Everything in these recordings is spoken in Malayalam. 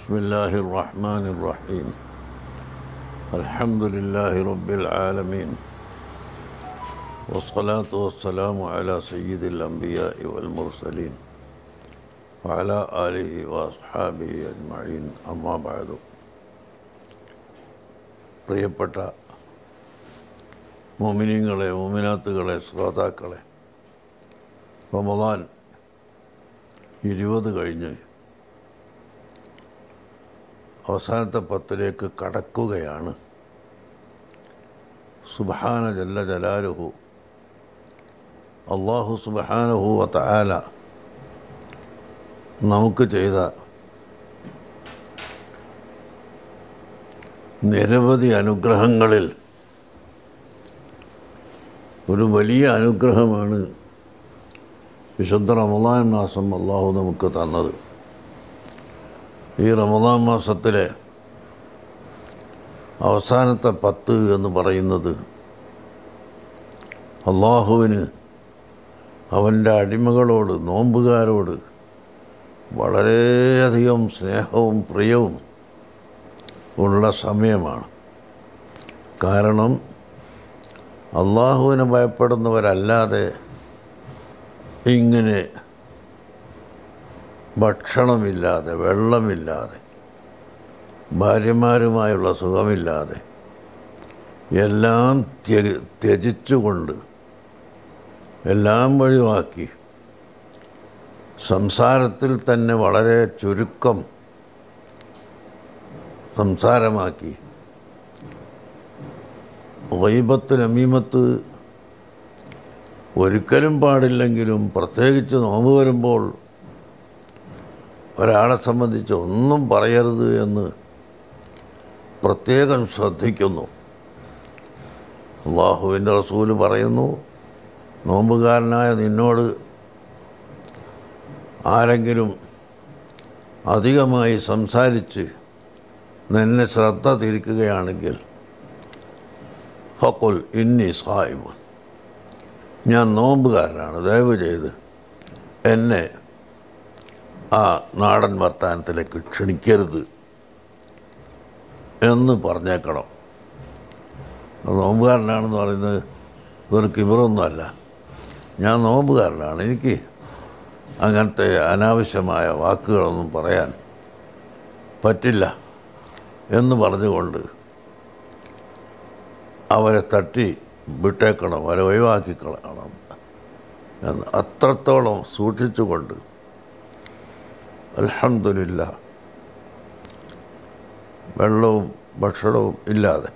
بسم الله الرحمن الرحيم الحمد لله رب العالمين والصلاة والسلام على سيد الأنبياء والمرسلين وعلى آله وأصحابه أجمعين أما بعد പ്രിയപ്പെട്ട മോമിനിയങ്ങളെ മോമിനാത്തുകളെ ശ്രോതാക്കളെ റമദാൻ ഇരുപത് കഴിഞ്ഞ് അവസാനത്തെ പത്തിലേക്ക് കടക്കുകയാണ് സുബഹാന ജല്ല ജലാലുഹു അള്ളാഹു സുബഹാനഹു വതആല നമുക്ക് ചെയ്ത നിരവധി അനുഗ്രഹങ്ങളിൽ ഒരു വലിയ അനുഗ്രഹമാണ് വിശുദ്ധ റമദാൻ മാസം അള്ളാഹു നമുക്ക് തന്നത് ഈ റമദാൻ മാസത്തിലെ അവസാനത്തെ പത്ത് എന്ന് പറയുന്നത് അള്ളാഹുവിന് അവൻ്റെ അടിമകളോട് നോമ്പുകാരോട് വളരെയധികം സ്നേഹവും പ്രിയവും ഉള്ള സമയമാണ് കാരണം അള്ളാഹുവിനെ ഭയപ്പെടുന്നവരല്ലാതെ ഇങ്ങനെ ഭക്ഷണമില്ലാതെ വെള്ളമില്ലാതെ ഭാര്യമാരുമായുള്ള സുഖമില്ലാതെ എല്ലാം ത്യ ത്യജിച്ചുകൊണ്ട് എല്ലാം ഒഴിവാക്കി സംസാരത്തിൽ തന്നെ വളരെ ചുരുക്കം സംസാരമാക്കി വൈബത്ത് നമീമത്ത് ഒരിക്കലും പാടില്ലെങ്കിലും പ്രത്യേകിച്ച് നോമ്പ് വരുമ്പോൾ ഒരാളെ സംബന്ധിച്ച് ഒന്നും പറയരുത് എന്ന് പ്രത്യേകം ശ്രദ്ധിക്കുന്നു അള്ളാഹുവിൻ്റെ റസൂല് പറയുന്നു നോമ്പുകാരനായ നിന്നോട് ആരെങ്കിലും അധികമായി സംസാരിച്ച് നിന്നെ ശ്രദ്ധ തിരിക്കുകയാണെങ്കിൽ ഹക്കുൽ ഇന്നി സായിമ ഞാൻ നോമ്പുകാരനാണ് ദയവ് ചെയ്ത് എന്നെ ആ നാടൻ വർത്തമാനത്തിലേക്ക് ക്ഷണിക്കരുത് എന്ന് പറഞ്ഞേക്കണം നോമ്പുകാരനാണെന്ന് പറയുന്നത് ഒരു കിബറൊന്നുമല്ല ഞാൻ നോമ്പുകാരനാണ് എനിക്ക് അങ്ങനത്തെ അനാവശ്യമായ വാക്കുകളൊന്നും പറയാൻ പറ്റില്ല എന്ന് പറഞ്ഞുകൊണ്ട് അവരെ തട്ടി വിട്ടേക്കണം അവരെ ഒഴിവാക്കിക്കളയണം എന്ന് അത്രത്തോളം സൂക്ഷിച്ചുകൊണ്ട് അലഹമില്ല വെള്ളവും ഭക്ഷണവും ഇല്ലാതെ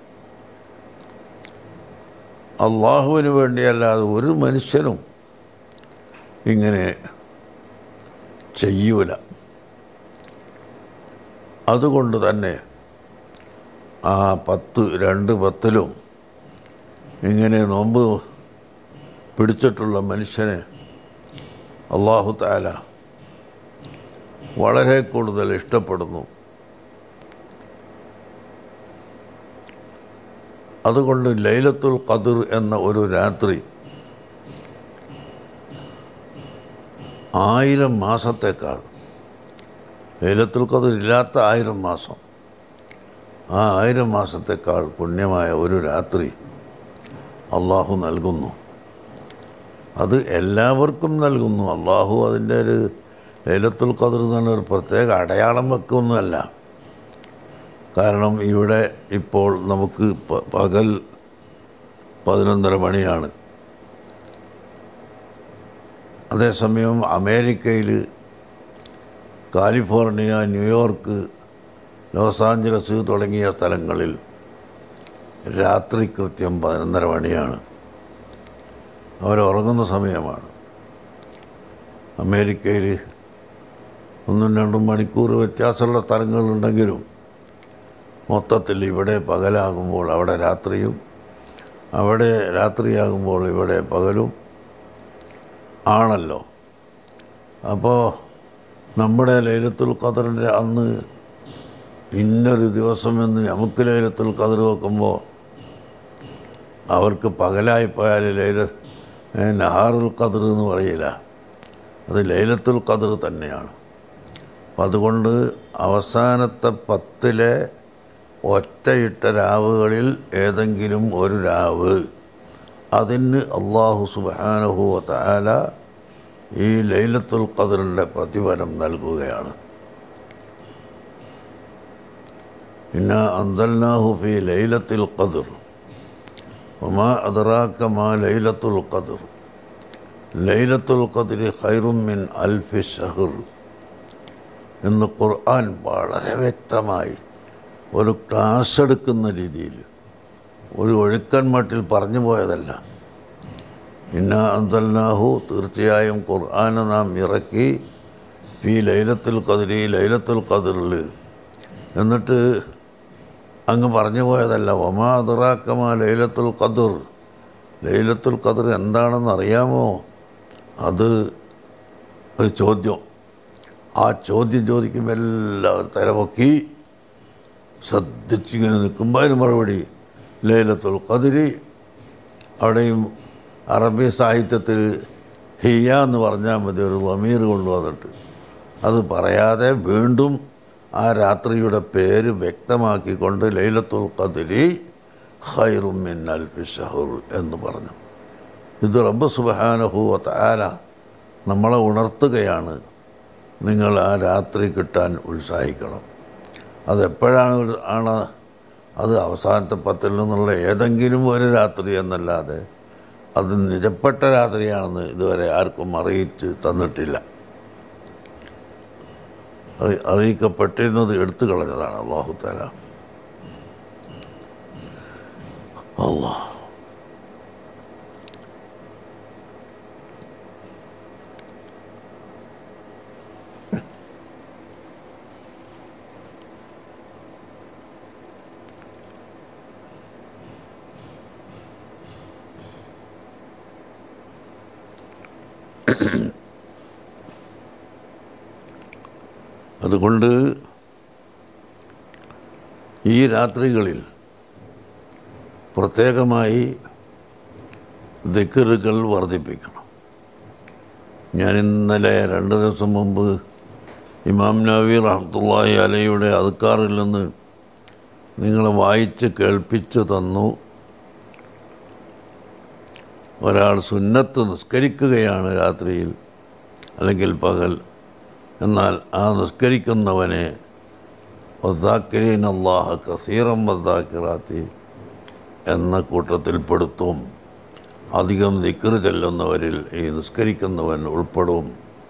അള്ളാഹുവിന് വേണ്ടിയല്ലാതെ ഒരു മനുഷ്യനും ഇങ്ങനെ ചെയ്യൂല അതുകൊണ്ട് തന്നെ ആ പത്ത് രണ്ട് പത്തിലും ഇങ്ങനെ നോമ്പ് പിടിച്ചിട്ടുള്ള മനുഷ്യനെ അള്ളാഹു താല വളരെ കൂടുതൽ ഇഷ്ടപ്പെടുന്നു അതുകൊണ്ട് ലൈലത്തുൽ ഖദർ എന്ന ഒരു രാത്രി ആയിരം മാസത്തേക്കാൾ ലൈലത്തുൽ ഖദർ ഇല്ലാത്ത ആയിരം മാസം ആ ആയിരം മാസത്തേക്കാൾ പുണ്യമായ ഒരു രാത്രി അള്ളാഹു നൽകുന്നു അത് എല്ലാവർക്കും നൽകുന്നു അള്ളാഹു അതിൻ്റെ ഒരു ലൈലത്തുൽ ഖദർ തന്നെ ഒരു പ്രത്യേക അടയാളം വെക്കൊന്നുമല്ല കാരണം ഇവിടെ ഇപ്പോൾ നമുക്ക് പകൽ പതിനൊന്നര മണിയാണ് അതേസമയം അമേരിക്കയിൽ കാലിഫോർണിയ ന്യൂയോർക്ക് ലോസ് ആഞ്ചലസ് തുടങ്ങിയ സ്ഥലങ്ങളിൽ രാത്രി കൃത്യം പതിനൊന്നര മണിയാണ് അവരുറങ്ങുന്ന സമയമാണ് അമേരിക്കയിൽ ഒന്നും രണ്ടും മണിക്കൂർ വ്യത്യാസമുള്ള സ്ഥലങ്ങളുണ്ടെങ്കിലും മൊത്തത്തിൽ ഇവിടെ പകലാകുമ്പോൾ അവിടെ രാത്രിയും അവിടെ രാത്രിയാകുമ്പോൾ ഇവിടെ പകലും ആണല്ലോ അപ്പോൾ നമ്മുടെ ലൈലത്തുൽ ഖദറിൻ്റെ അന്ന് ഇന്നൊരു ദിവസമെന്ന് നമുക്ക് ലൈലത്തുൽ ഖദർ വെക്കുമ്പോൾ അവർക്ക് പകലായിപ്പോയാൽ ലൈല നഹാറുൽ ഖദർ എന്ന് പറയില്ല അത് ലൈലത്തുൽ ഖദർ തന്നെയാണ് അപ്പം അതുകൊണ്ട് അവസാനത്തെ പത്തിലെ ഒറ്റയിട്ട രാവുകളിൽ ഏതെങ്കിലും ഒരു രാവ് അതിന് അള്ളാഹു സുബാനഹു താല ഈ ലൈലത്തുൽ ഖദറിൻ്റെ പ്രതിഫലം നൽകുകയാണ് പിന്നെ അന്തൽനാഹു ഫി ലൈലത്തുൽ ഖദർ ഒമാ അദറാക്ക മാ ലൈലത്തുൽ ഖദർ ലൈലത്തുൽ ഖദരി ഖൈറും മിൻ അൽഫി ഷഹർ എന്ന് ഖുർആൻ വളരെ വ്യക്തമായി ഒരു ക്ലാസ് എടുക്കുന്ന രീതിയിൽ ഒരു ഒഴുക്കൻ മട്ടിൽ പറഞ്ഞു പോയതല്ല ഇന്ന അന്തൽനാഹു തീർച്ചയായും ഖുർആന് നാം ഇറക്കി ഈ ലൈലത്തുൽ ഖദരി ലൈലത്തുൽ ഖദറിൽ എന്നിട്ട് അങ്ങ് പറഞ്ഞു പോയതല്ല ഒമാ അതുറാക്കമാ ലൈലത്തുൽ ഖദർ ലൈലത്തുൽ ഖദർ എന്താണെന്ന് അറിയാമോ അത് ഒരു ചോദ്യം ആ ചോദ്യം ചോദിക്കുമ്പോൾ എല്ലാവരും തലപൊക്കി ശ്രദ്ധിച്ചിങ്ങനെ നിൽക്കുമ്പോൾ അതിന് മറുപടി ലൈലത്തുൽ ഖദരി അവിടെയും അറബി സാഹിത്യത്തിൽ ഹിയ എന്ന് പറഞ്ഞാൽ മതി ഒരു വമീർ കൊണ്ടുവന്നിട്ട് അത് പറയാതെ വീണ്ടും ആ രാത്രിയുടെ പേര് വ്യക്തമാക്കിക്കൊണ്ട് ലൈലത്തുൽ ഖദരി ഖൈറുമിൻ അൽഫി ഷഹുർ എന്ന് പറഞ്ഞു ഇത് റബ്ബ് സുബഹാനഹു താല നമ്മളെ ഉണർത്തുകയാണ് നിങ്ങൾ ആ രാത്രി കിട്ടാൻ ഉത്സാഹിക്കണം അതെപ്പോഴാണ് ഒരു- ആണ് അത് അവസാനത്തെ പത്തിൽ നിന്നുള്ള ഏതെങ്കിലും ഒരു രാത്രി എന്നല്ലാതെ അത് നിജപ്പെട്ട രാത്രിയാണെന്ന് ഇതുവരെ ആർക്കും അറിയിച്ച് തന്നിട്ടില്ല അറി അറിയിക്കപ്പെട്ടിരുന്നത് എടുത്തു കളഞ്ഞതാണ് അള്ളാഹു തല അള്ളാഹ് അതുകൊണ്ട് ഈ രാത്രികളിൽ പ്രത്യേകമായി ദിക്കറുകൾ വർദ്ധിപ്പിക്കണം ഞാൻ ഇന്നലെ രണ്ട് ദിവസം മുമ്പ് ഇമാം നബി റഹ്മത്തുള്ളാഹി അലയുടെ അദ്ക്കാറിൽ നിന്ന് നിങ്ങളെ വായിച്ച് കേൾപ്പിച്ചു തന്നു ഒരാൾ സുന്നത്ത് നിസ്കരിക്കുകയാണ് രാത്രിയിൽ അല്ലെങ്കിൽ പകൽ എന്നാൽ ആ നിസ്കരിക്കുന്നവനെ വദ്ദാക്കിരീൻ അള്ളാഹ കസീറം വദ്ദാക്കിറാത്തി എന്ന കൂട്ടത്തിൽപ്പെടുത്തും അധികം ദിക്കർ ചെല്ലുന്നവരിൽ ഈ നിസ്കരിക്കുന്നവൻ ഉൾപ്പെടും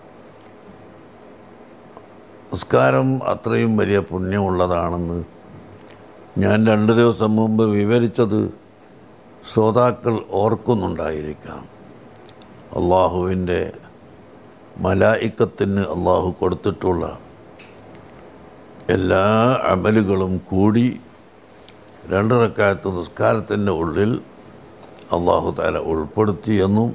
നിസ്കാരം അത്രയും വലിയ പുണ്യമുള്ളതാണെന്ന് ഞാൻ രണ്ട് ദിവസം മുമ്പ് വിവരിച്ചത് ശ്രോതാക്കൾ ഓർക്കുന്നുണ്ടായിരിക്കാം അള്ളാഹുവിൻ്റെ മലായിക്കത്തിന് അള്ളാഹു കൊടുത്തിട്ടുള്ള എല്ലാ അമലുകളും കൂടി രണ്ട് റക്കായത്ത് നിസ്കാരത്തിൻ്റെ ഉള്ളിൽ അള്ളാഹു താല ഉൾപ്പെടുത്തിയെന്നും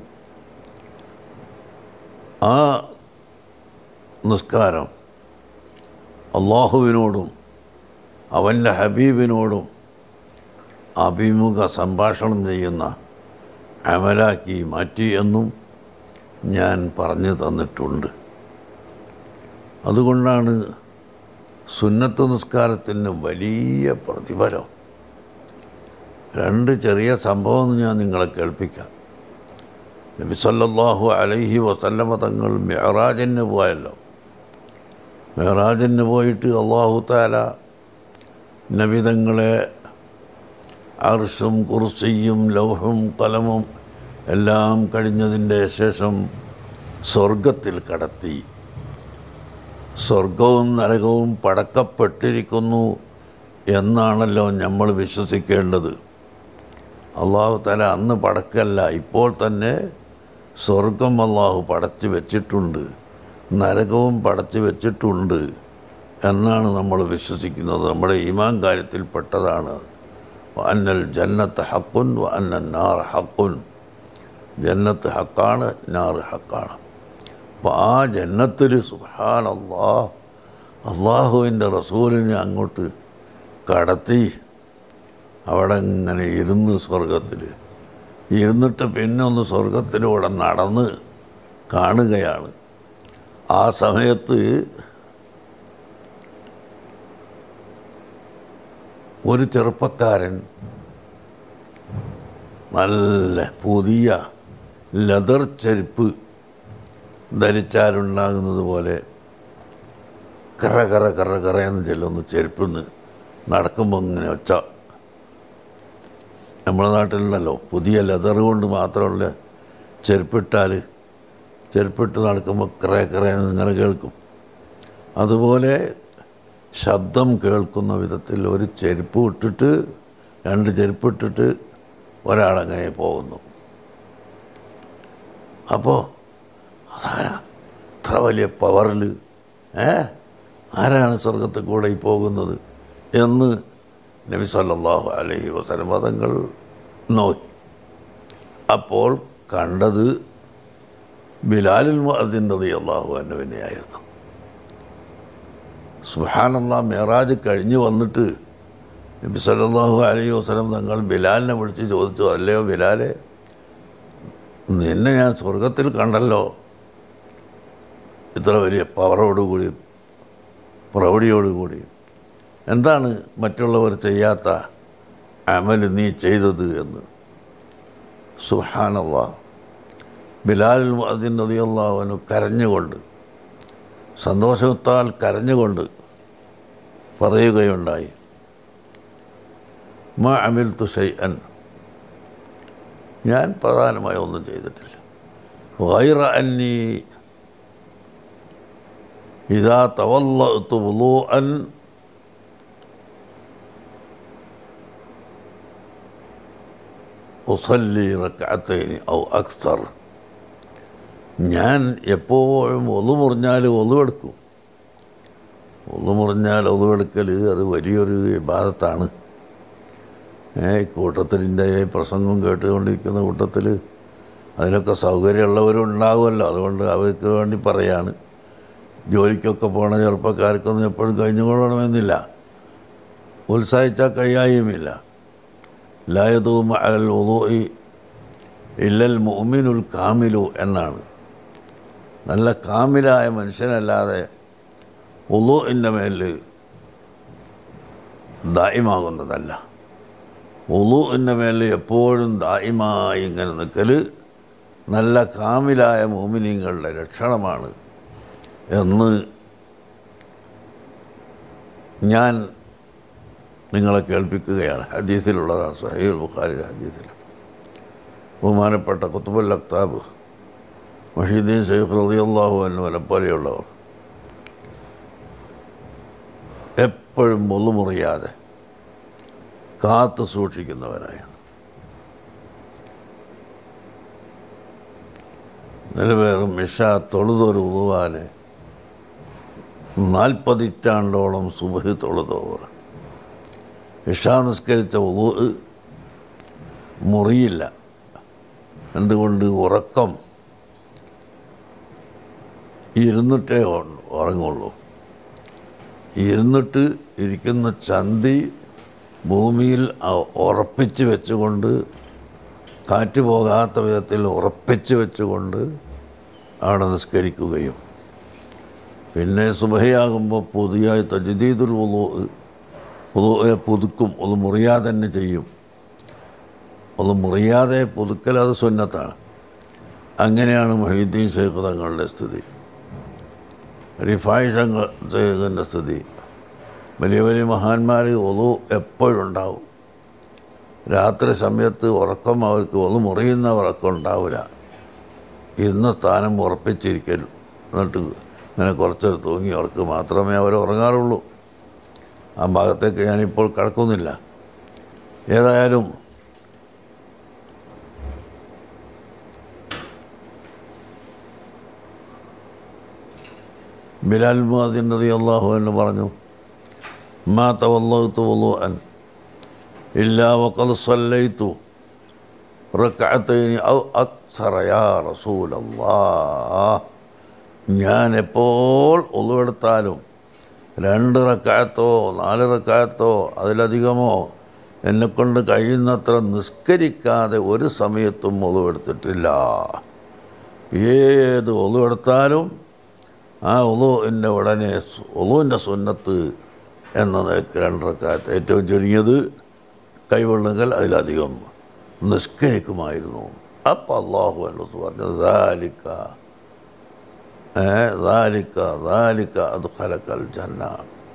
ആ നിസ്കാരം അള്ളാഹുവിനോടും അവൻ്റെ ഹബീബിനോടും അഭിമുഖ സംഭാഷണം ചെയ്യുന്ന അമലാക്കി മാറ്റി എന്നും ഞാൻ പറഞ്ഞു തന്നിട്ടുണ്ട് അതുകൊണ്ടാണ് സുന്നത്ത് നിസ്കാരത്തിന് വലിയ പ്രതിഫലം രണ്ട് ചെറിയ സംഭവം ഞാൻ നിങ്ങളെ കേൾപ്പിക്കാം നബി സല്ലല്ലാഹു അലൈഹി വസല്ലമ തങ്ങൾ മെഹറാജിന് പോയല്ലോ മെഹറാജിന് പോയിട്ട് അള്ളാഹു താല നബി തങ്ങളെ അർഷും കുർസിയും ലൗഹും കലമും എല്ലാം കഴിഞ്ഞതിൻ്റെ ശേഷം സ്വർഗത്തിൽ കടത്തി സ്വർഗവും നരകവും പടക്കപ്പെട്ടിരിക്കുന്നു എന്നാണല്ലോ നമ്മൾ വിശ്വസിക്കേണ്ടത് അള്ളാഹു തല അന്ന് പടക്കല്ല ഇപ്പോൾ തന്നെ സ്വർഗം അള്ളാഹു പടച്ചു വെച്ചിട്ടുണ്ട് നരകവും പടച്ചു വെച്ചിട്ടുണ്ട് എന്നാണ് നമ്മൾ വിശ്വസിക്കുന്നത് നമ്മുടെ ഈമാൻ കാര്യത്തിൽപ്പെട്ടതാണ് അന്നൽ ജന്നത്ത് ഹക്കുൻ അന്നൽ നാർ ഹക്കുൻ ജന്നത്ത് ഹക്കാണ് നാർ ഹക്കാണ് അപ്പോൾ ആ ജന്നത്തിൽ സുഹാൻ അള്ളാഹ് അള്ളാഹുവിൻ്റെ റസൂലിനെ അങ്ങോട്ട് കടത്തി അവിടെ ഇങ്ങനെ ഇരുന്ന് സ്വർഗത്തിൽ ഇരുന്നിട്ട് പിന്നെ ഒന്ന് സ്വർഗത്തിലൂടെ നടന്ന് കാണുകയാണ് ആ സമയത്ത് ഒരു ചെറുപ്പക്കാരൻ നല്ല പുതിയ ലെതർ ചെരുപ്പ് ധരിച്ചാലുണ്ടാകുന്നത് പോലെ കറ കറ കറ കറ എന്ന് ചെല്ലുന്നു ചെരുപ്പിന്ന് നടക്കുമ്പോൾ ഇങ്ങനെ ഒച്ച നമ്മുടെ നാട്ടിലുണ്ടല്ലോ പുതിയ ലെതർ കൊണ്ട് മാത്രമുള്ള ചെരുപ്പിട്ടാൽ ചെരുപ്പിട്ട് നടക്കുമ്പോൾ കറ കറ എന്ന് ഇങ്ങനെ കേൾക്കും അതുപോലെ ശബ്ദം കേൾക്കുന്ന വിധത്തിൽ ഒരു ചെരുപ്പ് ഇട്ടിട്ട് രണ്ട് ചെരുപ്പ് ഇട്ടിട്ട് ഒരാളങ്ങനെ പോകുന്നു അപ്പോൾ അതാരാ ഇത്ര വലിയ പവറിൽ ഏ ആരാണ് സ്വർഗത്തിൽ കൂടെ ഈ പോകുന്നത് എന്ന് നബി സല്ലല്ലാഹു അലൈഹി വസല്ലം പദങ്ങൾ നോക്കി അപ്പോൾ കണ്ടത് ബിലാലിൽ അതിൻ്റെ അള്ളാഹു അന്നുവിനെയായിരുന്നു സുഹാനല്ലാ മേറാജ് കഴിഞ്ഞ് വന്നിട്ട് നബി സല്ലല്ലാഹു അലൈഹി വസല്ലം തങ്ങൾ ബിലാലിനെ വിളിച്ച് ചോദിച്ചു അല്ലയോ ബിലാലെ നിന്നെ ഞാൻ സ്വർഗത്തിൽ കണ്ടല്ലോ ഇത്ര വലിയ പവറോടുകൂടി പ്രൗഢിയോടുകൂടി എന്താണ് മറ്റുള്ളവർ ചെയ്യാത്ത അമൽ നീ ചെയ്തത് എന്ന് സുഹാനല്ല ബിലാൽ അതിൻ നദിയല്ലാവനു കരഞ്ഞുകൊണ്ട് സന്തോഷത്താൽ കരഞ്ഞുകൊണ്ട് പറയുകയുണ്ടായി മ അമിൽ തുഷൈ അൻ ഞാൻ പ്രധാനമായി ഒന്നും ചെയ്തിട്ടില്ല വൈറ അന്നി ഇതാ തവല്ലത്തു വുളൂ അൻ ഉസല്ലി റക്കഅത്തൈനി ഔ അക്സർ ഞാൻ എപ്പോഴും ഒന്നു മുറിഞ്ഞാൽ ഒന്നുവെടുക്കും ഒന്നു മുറിഞ്ഞാൽ ഒന്നുവെടുക്കൽ അത് വലിയൊരു വിവാദത്താണ് ഏ കൂട്ടത്തിൻ്റെ പ്രസംഗം കേട്ടുകൊണ്ടിരിക്കുന്ന കൂട്ടത്തിൽ അതിനൊക്കെ സൗകര്യമുള്ളവരും ഉണ്ടാവുമല്ലോ അതുകൊണ്ട് അവർക്ക് വേണ്ടി പറയാണ് ജോലിക്കൊക്കെ പോണ ചെറുപ്പക്കാർക്കൊന്നും എപ്പോഴും കഴിഞ്ഞുകൊള്ളണമെന്നില്ല ഉത്സാഹിച്ചാൽ കഴിയായുമില്ല ലായതൂം അലൽ ഉദോയി ഇല്ലൽ മുഅ്മിനുൽ കാമിലു എന്നാണ് നല്ല കാമിലായ മനുഷ്യനല്ലാതെ ഉദോഇൻ്റെ മേൽ ദായിമാകുന്നതല്ല ഉദുവിൻ്റെ മേൽ എപ്പോഴും ദായിമായി ഇങ്ങനെ നിൽക്കൽ നല്ല കാമിലായ മോമിനിങ്ങളുടെ ലക്ഷണമാണ് എന്ന് ഞാൻ നിങ്ങളെ കേൾപ്പിക്കുകയാണ് ഹദീസിലുള്ളതാണ് സഹീൽ ബുഖാരിയുടെ ഹദീസിൽ ബഹുമാനപ്പെട്ട കുത്തുബുൽ അക്താബ് മഹീദ്ദീൻ ഷെയ്ഖ് റളിയല്ലാഹു അൻഹുവിനെ പോലെയുള്ളവർ എപ്പോഴും മുള്ളുമുറിയാതെ കാത്തു സൂക്ഷിക്കുന്നവരായാണ് നിലവേറും മിഷ തൊഴുതൊരു ഉതുവാനെ നാൽപ്പതിറ്റാണ്ടോളം സുബഹി തൊഴുതോവർ ഇഷ നിസ്കരിച്ച ഉതു മുറിയില്ല എന്തുകൊണ്ട് ഉറക്കം ഇരുന്നിട്ടേ ഉ- ഉറങ്ങുള്ളൂ ഇരുന്നിട്ട് ഇരിക്കുന്ന ചന്തി ഭൂമിയിൽ അ- ഉറപ്പിച്ച് വെച്ചുകൊണ്ട് കാറ്റ് പോകാത്ത വിധത്തിൽ ഉറപ്പിച്ച് വെച്ചുകൊണ്ട് അവിടെ നിസ്കരിക്കുകയും പിന്നെ സുബഹയാകുമ്പോൾ പുതിയ തജ്ദീദുൽ ഉളു ഉളുവിനെ പുതുക്കും ഒന്ന് മുറിയാതെ തന്നെ ചെയ്യും ഒന്ന് മുറിയാതെ പുതുക്കൽ അത് സുന്നത്താണ് അങ്ങനെയാണ് മൊഹീദ്ദീൻ ഷെയ്ഖ് തങ്ങളുടെ സ്ഥിതി റിഫായ് ശങ്ക ഷെയ്ഖിൻ്റെ സ്ഥിതി വലിയ വലിയ മഹാന്മാർ ഒതു എപ്പോഴുണ്ടാവും രാത്രി സമയത്ത് ഉറക്കം അവർക്ക് ഒന്ന് മുറിയുന്ന ഉറക്കം ഉണ്ടാവില്ല ഇന്ന സ്ഥാനം ഉറപ്പിച്ചിരിക്കലും എന്നിട്ട് ഇങ്ങനെ കുറച്ചൊരു തൂങ്ങി ഉറക്ക് മാത്രമേ അവർ ഉറങ്ങാറുള്ളൂ ആ ഭാഗത്തേക്ക് ഞാനിപ്പോൾ കടക്കുന്നില്ല ഏതായാലും ബിലാൽ മുഅദ്ദിൻ റളിയല്ലാഹു അൻഹു പറഞ്ഞു മാ തവല്ലൗതു വുളുഅൻ ഇല്ലാ വഖദ് സല്ലൈതു റക്അത്തൈനി ഔ അക്സറ യാ റസൂലല്ലാഹ് ഞാൻ എപ്പോൾ ഒന്നുവെടുത്താലും രണ്ട് റക്കായത്തോ നാല് റക്കായത്തോ അതിലധികമോ എന്നെക്കൊണ്ട് കഴിയുന്നത്ര നിസ്കരിക്കാതെ ഒരു സമയത്തും ഒതുവെടുത്തിട്ടില്ല ഏത് ഒതുവെടുത്താലും ആ ഒളുവിൻ്റെ ഉടനെ ഒളുവിൻ്റെ സുന്നത്ത് എന്ന നിലയ്ക്ക് രണ്ടരക്കാലത്ത് ഏറ്റവും ചുരുങ്ങിയത് കൈവെള്ളെങ്കിൽ അതിലധികം നിഷ്കരിക്കുമായിരുന്നു അപ്പം അള്ളാഹു അല്ലസ് പറഞ്ഞത് ദാലിക്ക ഏ ദാലിക്ക ദാലിക്ക അത് ഖലക്കൽ ജന്ന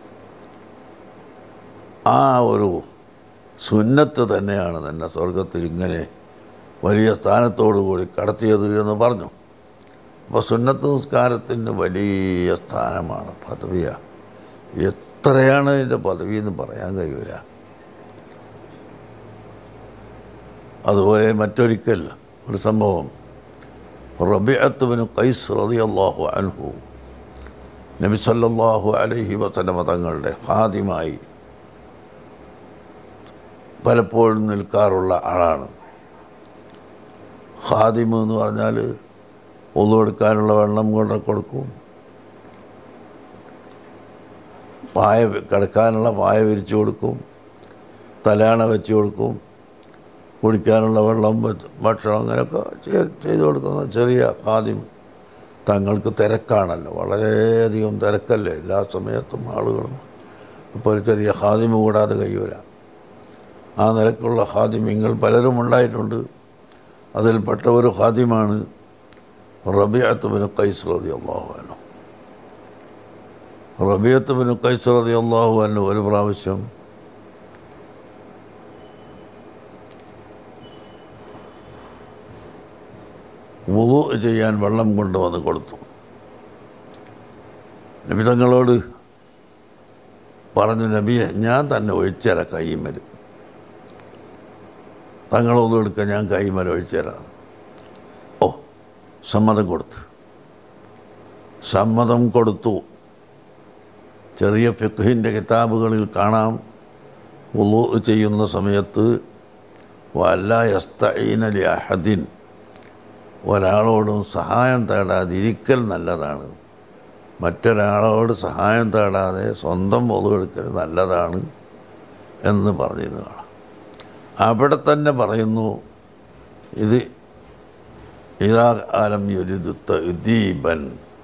ആ ഒരു സുന്നത്ത് തന്നെയാണ് തന്നെ സ്വർഗത്തിൽ ഇങ്ങനെ വലിയ സ്ഥാനത്തോടു കൂടി കടത്തിയത് എന്ന് പറഞ്ഞു അപ്പോൾ സുന്നത്ത് നിസ്കാരത്തിന് വലിയ സ്ഥാനമാണ് പദവിയാണ് എത്രയാണ് അതിൻ്റെ പദവി എന്ന് പറയാൻ കഴിയൂല അതുപോലെ മറ്റൊരിക്കൽ ഒരു സംഭവം റബിഅത്തുബിന് കൈസ് റളിയല്ലാഹു അൻഹു നബി സല്ലല്ലാഹു അലൈഹി വസല്ലമ തങ്ങളുടെ ഹാദിമായി പലപ്പോഴും നിൽക്കാറുള്ള ആളാണ് ഹാദിമ് എന്ന് പറഞ്ഞാൽ ഒന്നു കൊടുക്കാനുള്ള വെള്ളം കൊണ്ട് കൊടുക്കും പായ കിടക്കാനുള്ള പായ വിരിച്ചു കൊടുക്കും തലാണ വെച്ച് കൊടുക്കും കുടിക്കാനുള്ള വെള്ളം വെച്ച് ഭക്ഷണം അങ്ങനെയൊക്കെ ചെയ്- ചെയ്തു കൊടുക്കുന്ന ചെറിയ ഹാദിമ് തങ്ങൾക്ക് തിരക്കാണല്ലോ വളരെയധികം തിരക്കല്ലേ എല്ലാ സമയത്തും ആളുകളും അപ്പോൾ ഒരു ചെറിയ ഹാദിമ് കൂടാതെ കഴിയൂല ആ നിലക്കുള്ള ഹാദിമ്യങ്ങൾ പലരും ഉണ്ടായിട്ടുണ്ട് അതിൽപ്പെട്ട ഒരു ഹാദിമാണ് റബിയത്തുബിന് കൈസ് റതി അള്ളാഹു അനു റബിയത്തുബിന് കൈസ് റതി അള്ളാഹു അനു ഒരു പ്രാവശ്യം വുളു ചെയ്യാൻ വെള്ളം കൊണ്ടുവന്ന് കൊടുത്തു നബി തങ്ങളോട് പറഞ്ഞു നബിയെ ഞാൻ തന്നെ ഒഴിച്ചേരാ കൈമരും തങ്ങളൊന്നും എടുക്കാൻ ഞാൻ കൈമരം ഒഴിച്ചുതരാം ഓ സമ്മതം കൊടുത്തു സമ്മതം കൊടുത്തു ചെറിയ ഫിഖിൻ്റെ കിതാബുകളിൽ കാണാം ഉളു ചെയ്യുന്ന സമയത്ത് വല്ല യസ്തഈനലി അഹദിൻ ഒരാളോടും സഹായം തേടാതിരിക്കൽ നല്ലതാണ് മറ്റൊരാളോട് സഹായം തേടാതെ സ്വന്തം ഒതു എടുക്കൽ നല്ലതാണ് എന്ന് പറഞ്ഞിരുന്നു കാണാം അവിടെ തന്നെ പറയുന്നു ഇത് ഇതാ കാലം യുരിദുത്ത ഉദ്ദീപൻ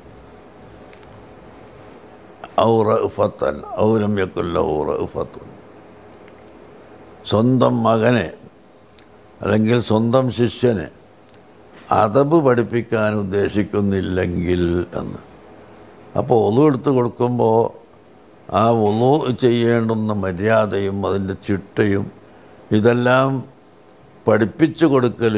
ഔറഫത്തൻ ഔരം യക്കുല്ല ഔറഫത്തുൻ സ്വന്തം മകനെ അല്ലെങ്കിൽ സ്വന്തം ശിഷ്യനെ അതബ് പഠിപ്പിക്കാൻ ഉദ്ദേശിക്കുന്നില്ലെങ്കിൽ എന്ന് അപ്പോൾ ഒന്നു എടുത്ത് കൊടുക്കുമ്പോൾ ആ ഒന്നു ചെയ്യേണ്ടുന്ന മര്യാദയും അതിൻ്റെ ചിട്ടയും ഇതെല്ലാം പഠിപ്പിച്ചു കൊടുക്കൽ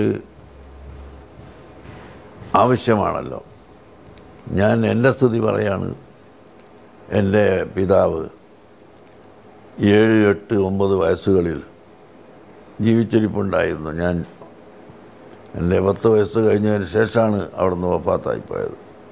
ആവശ്യമാണല്ലോ ഞാൻ എൻ്റെ സ്ഥിതി പറയാണ് എൻ്റെ പിതാവ് ഏഴ് എട്ട് ഒമ്പത് വയസ്സുകളിൽ ജീവിച്ചിരിപ്പുണ്ടായിരുന്നു ഞാൻ എൻ്റെ പത്ത് വയസ്സ് കഴിഞ്ഞതിന് ശേഷമാണ് അവിടുന്ന് വഫാത്തായിപ്പോയത്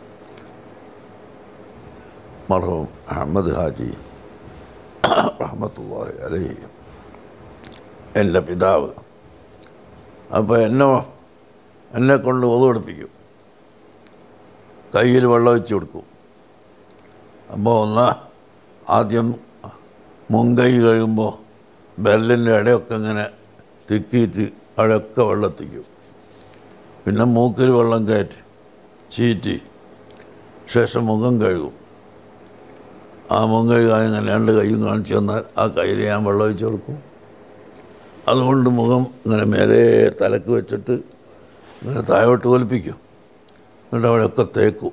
മർഹൂം അഹമ്മദ് ഹാജി റഹ്മത്തുള്ളാഹി അലൈഹി എൻ്റെ പിതാവ് അപ്പോൾ എന്നെ എന്നെ കൊണ്ട് ഒതുകൊടുപ്പിക്കും കയ്യിൽ വെള്ളം വെച്ച് കൊടുക്കും അപ്പോൾ ഒന്ന് ആദ്യം മുങ്കൈ കഴിയുമ്പോൾ ബെല്ലിൻ്റെ ഇടയൊക്കെ ഇങ്ങനെ തിക്കിയിട്ട് അവിടെയൊക്കെ വെള്ളത്തിക്കും പിന്നെ മൂക്കിൽ വെള്ളം കയറ്റി ചീറ്റി ശേഷം മുഖം കഴുകും ആ മുഖം കഴുകാൻ ഇങ്ങനെ രണ്ട് കൈയും കാണിച്ചു തന്നാൽ ആ കയ്യിൽ ഞാൻ വെള്ളം ഒഴിച്ച് കൊടുക്കും അതുകൊണ്ട് മുഖം ഇങ്ങനെ മേലെ തലക്ക് വെച്ചിട്ട് ഇങ്ങനെ താഴോട്ട് ഒലിപ്പിക്കും എന്നിട്ട് അവിടെയൊക്കെ തേക്കും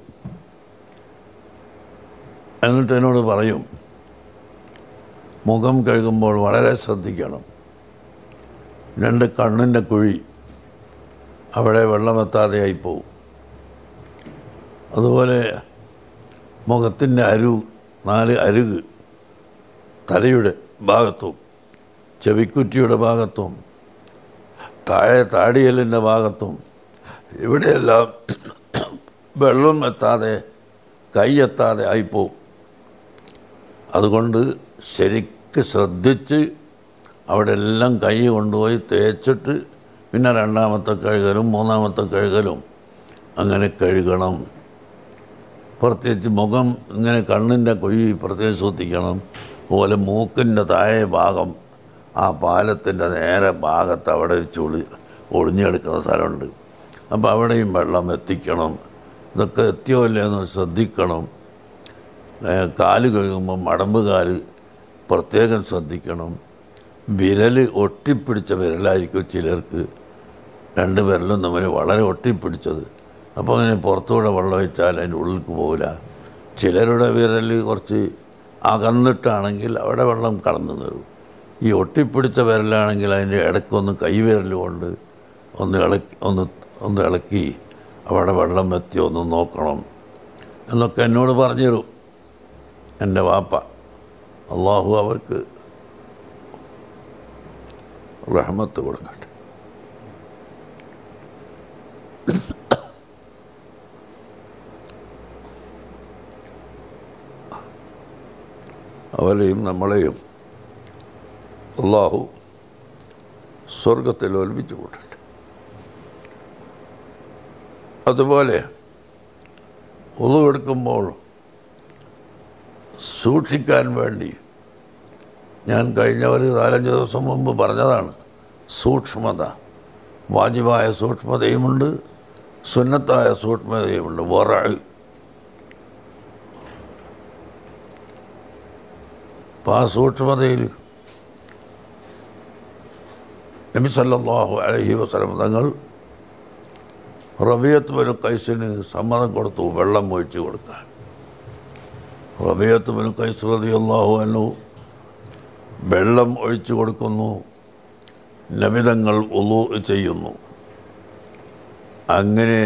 എന്നിട്ട് എന്നോട് പറയും മുഖം കഴുകുമ്പോൾ വളരെ ശ്രദ്ധിക്കണം രണ്ട് കണ്ണിൻ്റെ കുഴി അവിടെ വെള്ളമെത്താതെയായി പോവും അതുപോലെ മുഖത്തിൻ്റെ അരു നാല് അരുക് തലയുടെ ഭാഗത്തും ചെവിക്കുറ്റിയുടെ ഭാഗത്തും താഴെ താടിയലിൻ്റെ ഭാഗത്തും ഇവിടെയെല്ലാം വെള്ളം എത്താതെ കൈ എത്താതെ ആയിപ്പോവും അതുകൊണ്ട് ശരിക്ക് ശ്രദ്ധിച്ച് അവിടെ എല്ലാം കൈ കൊണ്ടുപോയി തേച്ചിട്ട് പിന്നെ രണ്ടാമത്തെ കഴുകലും മൂന്നാമത്തെ കഴുകലും അങ്ങനെ കഴുകണം പ്രത്യേകിച്ച് മുഖം ഇങ്ങനെ കണ്ണിൻ്റെ കുഴി പ്രത്യേകം ശ്രദ്ധിക്കണം അതുപോലെ മൂക്കിൻ്റെ താഴെ ഭാഗം ആ പാലത്തിൻ്റെ നേരെ ഭാഗത്ത് അവിടെ ചുളി ഒളിഞ്ഞെടുക്കുന്ന സ്ഥലമുണ്ട് അപ്പോൾ അവിടെയും വെള്ളം എത്തിക്കണം ഇതൊക്കെ എത്തിയോ ഇല്ലയോ എന്ന് ശ്രദ്ധിക്കണം ഏ, കാല് കഴുകുമ്പോൾ മടമ്പ് കാല് പ്രത്യേകം ശ്രദ്ധിക്കണം വിരൽ ഒട്ടിപ്പിടിച്ച വിരലായിരിക്കും ചിലർക്ക് രണ്ട് വിരലും തമ്മിൽ വളരെ ഒട്ടിപ്പിടിച്ചത് അപ്പോൾ അങ്ങനെ പുറത്തൂടെ വെള്ളം ഒഴിച്ചാൽ അതിൻ്റെ ഉള്ളിലേക്ക് പോകില്ല ചിലരുടെ വിരൽ കുറച്ച് അകന്നിട്ടാണെങ്കിൽ അവിടെ വെള്ളം കടന്നു തരും ഈ ഒട്ടിപ്പിടിച്ച വിരലാണെങ്കിൽ അതിൻ്റെ ഇടയ്ക്കൊന്ന് കൈവിരൽ കൊണ്ട് ഒന്ന് ഇളക്കി ഒന്ന് ഒന്ന് ഇളക്കി അവിടെ വെള്ളം എത്തി ഒന്ന് നോക്കണം എന്നൊക്കെ എന്നോട് പറഞ്ഞു തരും എൻ്റെ വാപ്പ അള്ളാഹു അവർക്ക് റഹ്മത്ത് കൊടുക്കട്ടെ അവരെയും നമ്മളെയും അള്ളാഹു സ്വർഗത്തിൽ ഒൽപ്പിച്ചു കൂട്ടട്ടെ അതുപോലെ ഉളവെടുക്കുമ്പോൾ സൂക്ഷിക്കാൻ വേണ്ടി ഞാൻ കഴിഞ്ഞ ഒരു നാലഞ്ച് ദിവസം മുമ്പ് പറഞ്ഞതാണ് സൂക്ഷ്മത വാജിബായ സൂക്ഷ്മതയുമുണ്ട് സുന്നത്തായ സൂക്ഷ്മതയുമുണ്ട് വറഴ് അപ്പം ആ സൂക്ഷ്മതയിൽ നബി സല്ലല്ലാഹു അലൈഹി വസല്ലം തങ്ങൾ റബിയത്ത് ബനു കൈസിന് സമ്മതം കൊടുത്തു വെള്ളം ഒഴിച്ചു കൊടുക്കാൻ റബിയത്ത് ബനു കൈസ് റളിയല്ലാഹു അൻഹു വെള്ളം ഒഴിച്ചു കൊടുക്കുന്നു നബിതങ്ങൾ ഉളു ചെയ്യുന്നു അങ്ങനെ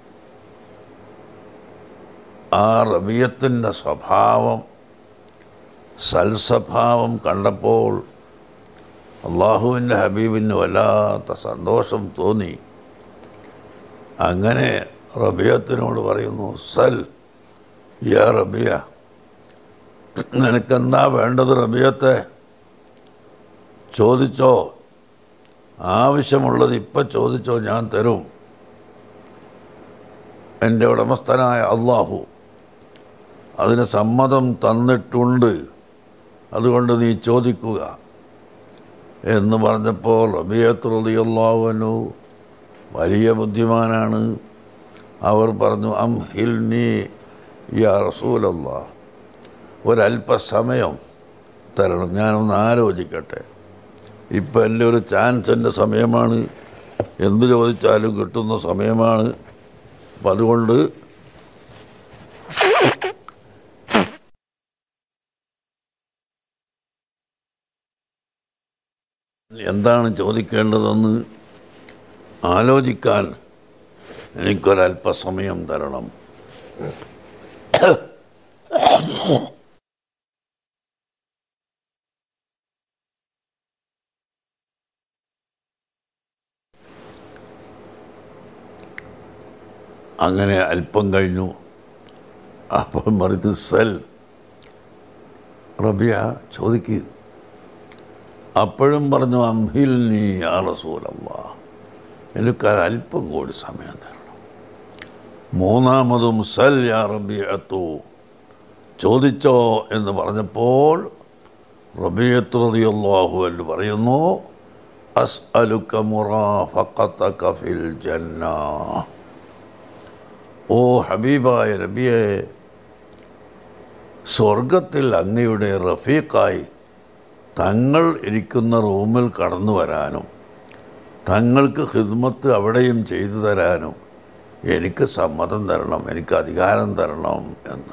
ആ റബിയത്തിൻ്റെ സ്വഭാവം സൽസ്വഭാവം കണ്ടപ്പോൾ അള്ളാഹുവിൻ്റെ ഹബീബിന് വല്ലാത്ത സന്തോഷം തോന്നി അങ്ങനെ റബിയത്തിനോട് പറയുന്നു സൽ യാ റബിയ നിനക്കെന്താ വേണ്ടത് റബിയത്തെ ചോദിച്ചോ ആവശ്യമുള്ളത് ഇപ്പം ചോദിച്ചോ ഞാൻ തരും എൻ്റെ ഉടമസ്ഥനായ അള്ളാഹു അതിന് സമ്മതം തന്നിട്ടുണ്ട് അതുകൊണ്ട് നീ ചോദിക്കുക എന്ന് പറഞ്ഞപ്പോൾ റബിയത്ത് റളിയല്ലാഹുവിനു വലിയ ബുദ്ധിമാനാണ് അവർ പറഞ്ഞു അം ഹിൽ നീ യാ റസൂലല്ലാ ഒരല്പസമയം തരണം ഞാനൊന്ന് ആലോചിക്കട്ടെ ഇപ്പം എൻ്റെ ഒരു ചാൻസിൻ്റെ സമയമാണ് എന്ത് ചോദിച്ചാലും കിട്ടുന്ന സമയമാണ് അപ്പം അതുകൊണ്ട് എന്താണ് ചോദിക്കേണ്ടതെന്ന് ആലോചിക്കാൻ എനിക്കൊരല്പസമയം തരണം അങ്ങനെ അല്പം കഴിഞ്ഞു അപ്പം മറിച്ച് സെൽ റബിയ ചോദിക്ക് അപ്പോഴും പറഞ്ഞു അംഹിൽ നീ ആ റസൂലല്ല എനിക്ക് അല്പം കൂടി സമയം തരണം മൂന്നാമതും സൽ യാ റബിയത്തു ചോദിച്ചോ എന്ന് പറഞ്ഞപ്പോൾ റബിയത്ത് റളിയല്ലാഹു എന്ന് പറയുന്നു അസ് അലുക്ക മുറാഫഖതക ഫിൽ ജന്ന ഓ ഹബീബായ നബിയെ സ്വർഗത്തിൽ അങ്ങയുടെ റഫീഖായി തങ്ങൾ ഇരിക്കുന്ന റൂമിൽ കടന്നു വരാനും തങ്ങൾക്ക് ഹിദ്മത്ത് അവിടെയും ചെയ്തു തരാനും എനിക്ക് സമ്മതം തരണം എനിക്ക് അധികാരം തരണം എന്ന്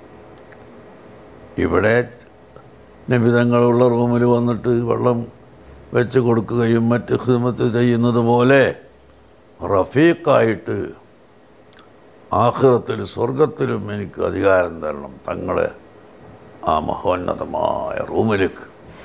ഇവിടെ നിബിതങ്ങളുള്ള റൂമിൽ വന്നിട്ട് വെള്ളം വെച്ച് കൊടുക്കുകയും മറ്റ് ഹിദ്മത്ത് ചെയ്യുന്നത് പോലെ റഫീഖായിട്ട് ആഹ്റത്തിൽ സ്വർഗത്തിലും എനിക്ക് അധികാരം തരണം തങ്ങളെ ആ മഹോന്നതമായ റൂമിലേക്ക്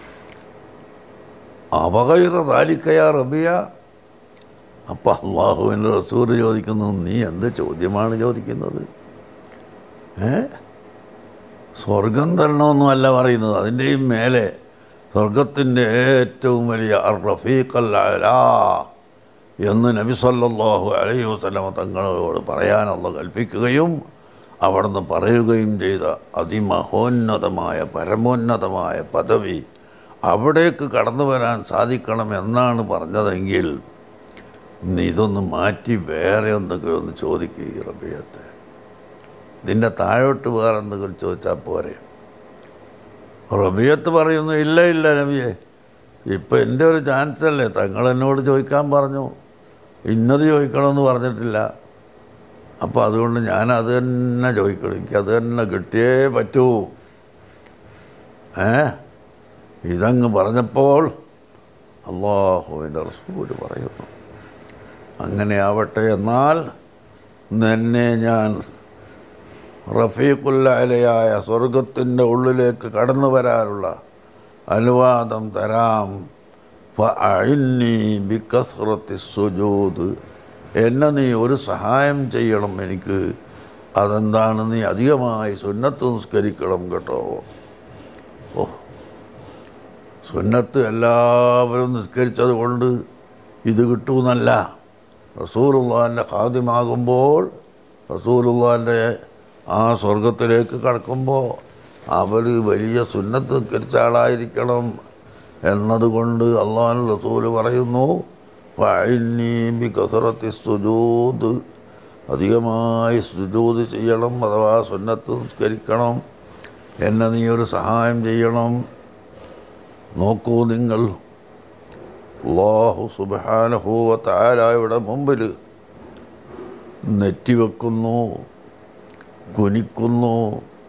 അപകൈറ താലിക്കയാ റബിയ അപ്പം അള്ളാഹുവിൻ്റെ റസൂർ ചോദിക്കുന്നു നീ എന്ത് ചോദ്യമാണ് ചോദിക്കുന്നത് ഏ സ്വർഗം തരണമെന്നുമല്ല പറയുന്നത് അതിൻ്റെയും മേലെ സ്വർഗത്തിൻ്റെ ഏറ്റവും വലിയ അർ റഫീഖല്ല എന്ന് നബി സല്ലല്ലാഹു അലൈഹി വസല്ലമ തങ്ങളോട് പറയാനുള്ള കൽപ്പിക്കുകയും അവിടുന്ന് പറയുകയും ചെയ്ത അതിമഹോന്നതമായ പരമോന്നതമായ പദവി അവിടേക്ക് കടന്നു വരാൻ സാധിക്കണം എന്നാണ് പറഞ്ഞതെങ്കിൽ നീ ഇതൊന്ന് മാറ്റി വേറെ എന്തെങ്കിലും ഒന്ന് ചോദിക്കുക ഈ റബിയത്തെ നിന്റെ താഴോട്ട് വേറെ എന്തെങ്കിലും ചോദിച്ചാൽ പോരെ റബിയത്ത് പറയുന്നു ഇല്ല ഇല്ല നബിയെ ഇപ്പം എൻ്റെ ഒരു ചാൻസ് അല്ലേ തങ്ങൾ എന്നോട് ചോദിക്കാൻ പറഞ്ഞു ഇന്നത് ചോദിക്കണമെന്ന് പറഞ്ഞിട്ടില്ല അപ്പോൾ അതുകൊണ്ട് ഞാൻ അത് തന്നെ ചോദിക്കണം എനിക്കത് തന്നെ കിട്ടിയേ പറ്റൂ ഏ ഇതങ്ങ് പറഞ്ഞപ്പോൾ അള്ളാഹുവിൻ്റെ റസൂല് പറയുന്നു അങ്ങനെ ആവട്ടെ എന്നാൽ നിന്നെ ഞാൻ റഫീഖുല്ലയായ സ്വർഗത്തിൻ്റെ ഉള്ളിലേക്ക് കടന്നു വരാനുള്ള അനുവാദം തരാം ഫഅഇന്നി ബികസ്റത്തി സുജൂദ് എന്നെ നീ ഒരു സഹായം ചെയ്യണം എനിക്ക് അതെന്താണ് നീ അധികമായി സുന്നത്ത് നിസ്കരിക്കണം കേട്ടോ ഓ സുന്നത്ത് എല്ലാവരും നിസ്കരിച്ചത് കൊണ്ട് ഇത് കിട്ടുമെന്നല്ല റസൂലുള്ളാൻ്റെ ഖാദിമാകുമ്പോൾ റസൂലുള്ളാൻ്റെ ആ സ്വർഗത്തിലേക്ക് കടക്കുമ്പോൾ അവർ വലിയ സുന്നത്ത് നിസ്കരിച്ച ആളായിരിക്കണം എന്നതുകൊണ്ട് അള്ളാഹു റസൂല് പറയുന്നു വഅഇന്നി ബികസറത്തി സുജൂദ് അധികമായി സുജൂദ് ചെയ്യണം അഥവാ സുന്നത്ത് നിസ്കരിക്കണം എന്നെ നീ ഒരു സഹായം ചെയ്യണം നോക്കൂ നിങ്ങൾ അള്ളാഹു സുബാനഹൂവ താരായുടെ മുമ്പിൽ നെറ്റിവെക്കുന്നു കുനിക്കുന്നു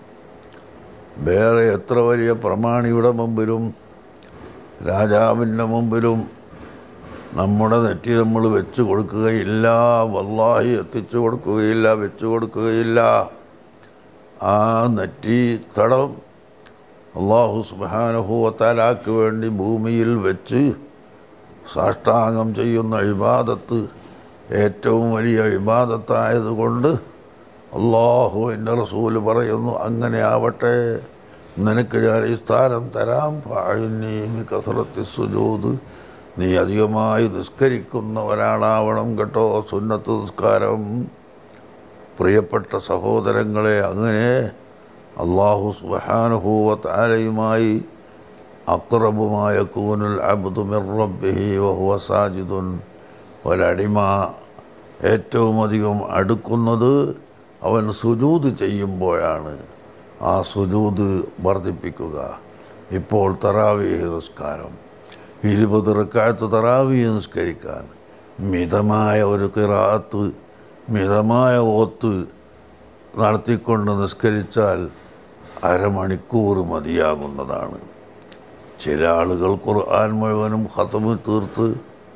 വേറെ എത്ര വലിയ പ്രമാണിയുടെ മുമ്പിലും രാജാവിൻ്റെ മുമ്പിലും നമ്മുടെ നെറ്റി നമ്മൾ വെച്ച് കൊടുക്കുകയില്ല വല്ലാഹി എത്തിച്ചു കൊടുക്കുകയില്ല വെച്ച് കൊടുക്കുകയില്ല ആ നെറ്റി തടം അള്ളാഹു സുബാനഹുവത്താലാക്ക് വേണ്ടി ഭൂമിയിൽ വെച്ച് സാഷ്ടാംഗം ചെയ്യുന്ന ഇബാദത്ത് ഏറ്റവും വലിയ ഇബാദത്തായതുകൊണ്ട് അള്ളാഹു എൻ്റെ റസൂല് പറയുന്നു അങ്ങനെ ആവട്ടെ നിനക്ക് ഞാൻ ഈ സ്ഥാനം തരാം പാഴുന്നീമി കസറത്തി സുജൂത് നീ അധികമായി നിസ്കരിക്കുന്നവരാണാവണം കേട്ടോ സുന്നത്ത് നിസ്കാരം പ്രിയപ്പെട്ട സഹോദരങ്ങളെ അങ്ങനെ അള്ളാഹു സുബാനുഭൂവ താലയുമായി അക്രബുമായ കൂനുൽ അബ്ദു മിർ റബ്ബിഹി വഹുവ സാജിദുൻ ഒരടിമ ഏറ്റവും അധികം അടുക്കുന്നത് അവൻ സുജൂത് ചെയ്യുമ്പോഴാണ് ആ സുജൂത് വർദ്ധിപ്പിക്കുക ഇപ്പോൾ തറാവീഹ് നിസ്കാരം ഇരുപത് റക്കായത്ത് തറാവീഹ് നിസ്കരിക്കാൻ മിതമായ ഒരു കിറാത്ത് മിതമായ ഓത്ത് നടത്തിക്കൊണ്ട് നിസ്കരിച്ചാൽ അരമണിക്കൂർ മതിയാകുന്നതാണ് ചില ആളുകൾ ഖുർആൻ മുഴുവനും ഹതമ് തീർത്ത്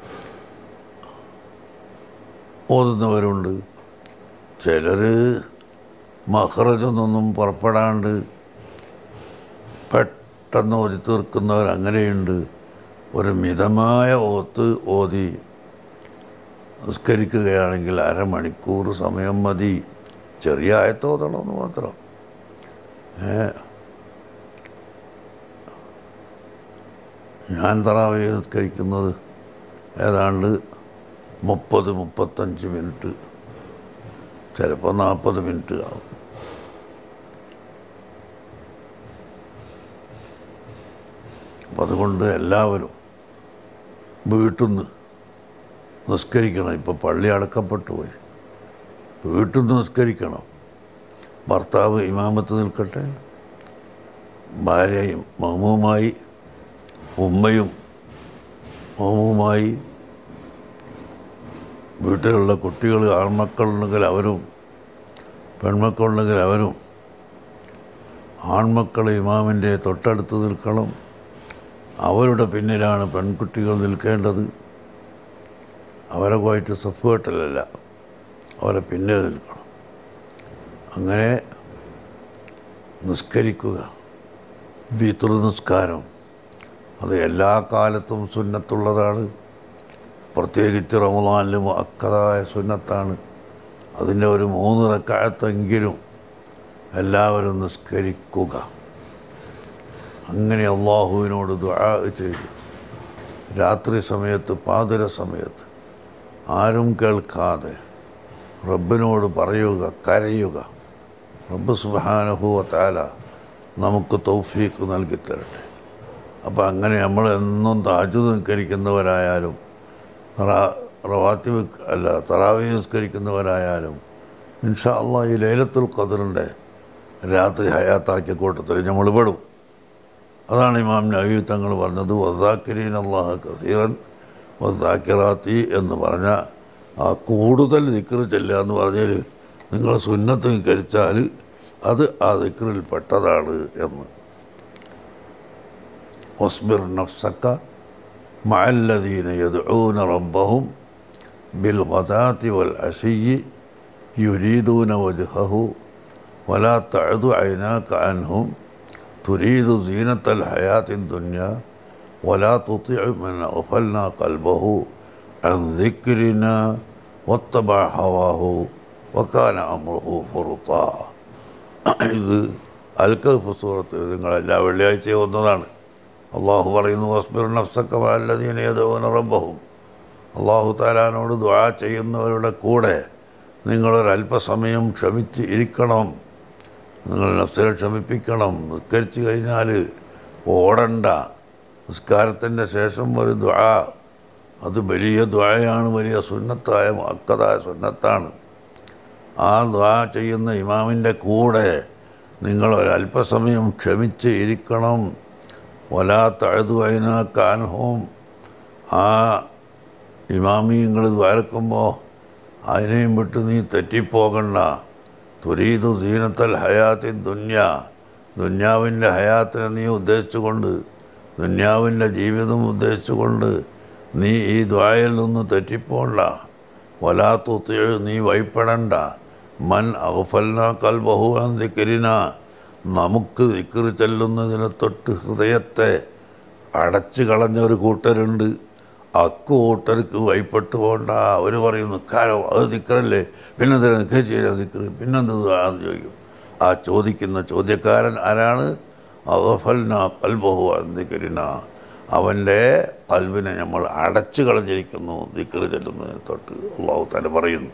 ഓതുന്നവരുണ്ട് ചിലർ മഹ്റജൊന്നും പുറപ്പെടാണ്ട് പെട്ടെന്ന് ഓതി തീർക്കുന്നവർ അങ്ങനെയുണ്ട് ഒരു മിതമായ ഓത്ത് ഓതി നിസ്കരിക്കുകയാണെങ്കിൽ അരമണിക്കൂർ സമയം മതി ചെറിയ ആയത്തോതണമെന്ന് മാത്രം ഏ ഞാൻ തറാവി നിസ്കരിക്കുന്നത് ഏതാണ്ട് മുപ്പത് മുപ്പത്തഞ്ച് മിനിറ്റ് ചിലപ്പോൾ നാൽപ്പത് മിനിറ്റ് ആവും അപ്പം അതുകൊണ്ട് എല്ലാവരും വീട്ടിൽ നിന്ന് നിസ്കരിക്കണം ഇപ്പോൾ പള്ളി അടക്കപ്പെട്ടു പോയി വീട്ടിൽ നിന്ന് നിസ്കരിക്കണം ഭർത്താവ് ഇമാമത്ത് നിൽക്കട്ടെ ഭാര്യയും മഹമുമായി ഉമ്മയും മഹമുമായി വീട്ടിലുള്ള കുട്ടികൾ ആൺമക്കളുണ്ടെങ്കിൽ അവരും പെൺമക്കളുണ്ടെങ്കിൽ അവരും ആൺമക്കൾ ഇമാമിൻ്റെ തൊട്ടടുത്ത് നിൽക്കണം അവരുടെ പിന്നിലാണ് പെൺകുട്ടികൾ നിൽക്കേണ്ടത് അവരെ പോയിട്ട് സഫേട്ടലല്ല അവരെ പിന്നെ നിൽക്കണം അങ്ങനെ നിസ്കരിക്കുക വിതുർ നിസ്കാരം അത് എല്ലാ കാലത്തും സുന്നത്തുള്ളതാണ് പ്രത്യേകിച്ച് റമദാനിലും അക്കതായ സുന്നത്താണ് അതിൻ്റെ ഒരു മൂന്ന് റക്കായത്തെങ്കിലും എല്ലാവരും നിസ്കരിക്കുക അങ്ങനെ അള്ളാഹുവിനോട് ദുആ ചെയ്ത് രാത്രി സമയത്ത് പാതിര സമയത്ത് ആരും കേൾക്കാതെ റബ്ബിനോട് പറയുക കരയുക റബ്ബ് സുബാനഹുവ താല നമുക്ക് തൗഫീക്ക് നൽകി തരട്ടെ അപ്പോൾ അങ്ങനെ നമ്മൾ എന്നും താജു നിസ്കരിക്കുന്നവരായാലും റവാത്തി അല്ല തറാവി നിസ്കരിക്കുന്നവരായാലും ഇൻഷാ അള്ളാഹ് ഈ ലൈലത്തുൽ ഖദറിൻ്റെ രാത്രി ഹയാത്താക്കിയ കൂട്ടത്തിൽ നമ്മൾ പെടും അതാണ് ഇമാം നബി തങ്ങൾ പറഞ്ഞത് വസാക്കിരീൻ അള്ളാഹ് കസീറൻ വസാക്കിറാത്തി എന്ന് പറഞ്ഞ ആ കൂടുതൽ ദിക്റ് ചെല്ലുക എന്ന് പറഞ്ഞാൽ നിങ്ങൾ സുന്നത്ത് കരിച്ചാൽ അത് ആ ദിക്റിൽ പെട്ടതാണ് എന്ന് വസ്ബിർ നഫ്സക്ക മഅല്ലദീന യദ്ഊന റബ്ബഹും ബിൽ ഗദാത്തി വൽ അശിയി യുരീദൂന വജ്ഹഹു ولا تعد عيناك عنهم تريد زينة الحياة الدنيا ولا تطيع من أغفلنا قلبه عن ذكرنا واتبع هواه وكان أمره فرطا ഇത് അൽക്കഫ് സൂറത്തിൽ നിങ്ങൾ എല്ലാ വെള്ളിയാഴ്ചയും ഒന്നതാണ് അള്ളാഹു പറയുന്നു വസ്ബിർ നഫ്സക്കമാല്ലതീന യദോന റബ്ബഹും അള്ളാഹു താലാനോട് ദുആ ചെയ്യുന്നവരുടെ കൂടെ നിങ്ങളൊരല്പസമയം ക്ഷമിച്ച് ഇരിക്കണം നിങ്ങൾ നഫ്സിനെ ക്ഷമിപ്പിക്കണം നിസ്കരിച്ച് കഴിഞ്ഞാൽ ഓടണ്ട നിസ്കാരത്തിൻ്റെ ശേഷം ഒരു ദ്വാ അത് വലിയ ദ്വായാണ് വലിയ സുന്നത്തായ അക്കതായ സുന്നത്താണ് ആ ദ്വാ ചെയ്യുന്ന ഇമാമിൻ്റെ കൂടെ നിങ്ങൾ ഒരല്പസമയം ക്ഷമിച്ച് ഇരിക്കണം വലാ തഴുതു അതിനാക്കാൻഹോം ആ ഇമാമിയങ്ങൾ ദ്വാരക്കുമ്പോൾ അതിനെയും വിട്ട് നീ തെറ്റിപ്പോകണ്ട തുരീതു സീനത്തൽ ഹയാത്തി ദുന്യ ദുന്യാവിൻ്റെ ഹയാത്തിനെ നീ ഉദ്ദേശിച്ചുകൊണ്ട് ദുന്യാവിൻ്റെ ജീവിതം ഉദ്ദേശിച്ചുകൊണ്ട് നീ ഈ ദ്വായിൽ നിന്ന് തെറ്റിപ്പോണ്ട വലാത്തുത്തി നീ വൈപ്പെടണ്ട മൻ അഫൽന കൽബഹു ദിക്കരിന നമുക്ക് ദിക്കറ് ചെല്ലുന്നതിനെ തൊട്ട് ഹൃദയത്തെ അടച്ചു കളഞ്ഞ ഒരു കൂട്ടരുണ്ട് അക്കൂട്ടർക്ക് വൈപ്പെട്ട് പോകണ്ട അവർ പറയും നിൽക്കാരോ അത് ദിക്കറല്ലേ പിന്നെ എന്തിനാ നിൽക്കുക ചെയ്യാൻ ദിക്കറ് പിന്നെന്ത് ആന്ന് ചോദിക്കും ആ ചോദിക്കുന്ന ചോദ്യക്കാരൻ ആരാണ് അവഫൽന കൽബഹു ദിക്കരിന അവൻ്റെ കൽബിനെ നമ്മൾ അടച്ചു കളഞ്ഞിരിക്കുന്നു ദിക്കറ് ചെല്ലുന്നതിനെ തൊട്ട് അള്ളാഹു താല പറയുന്നു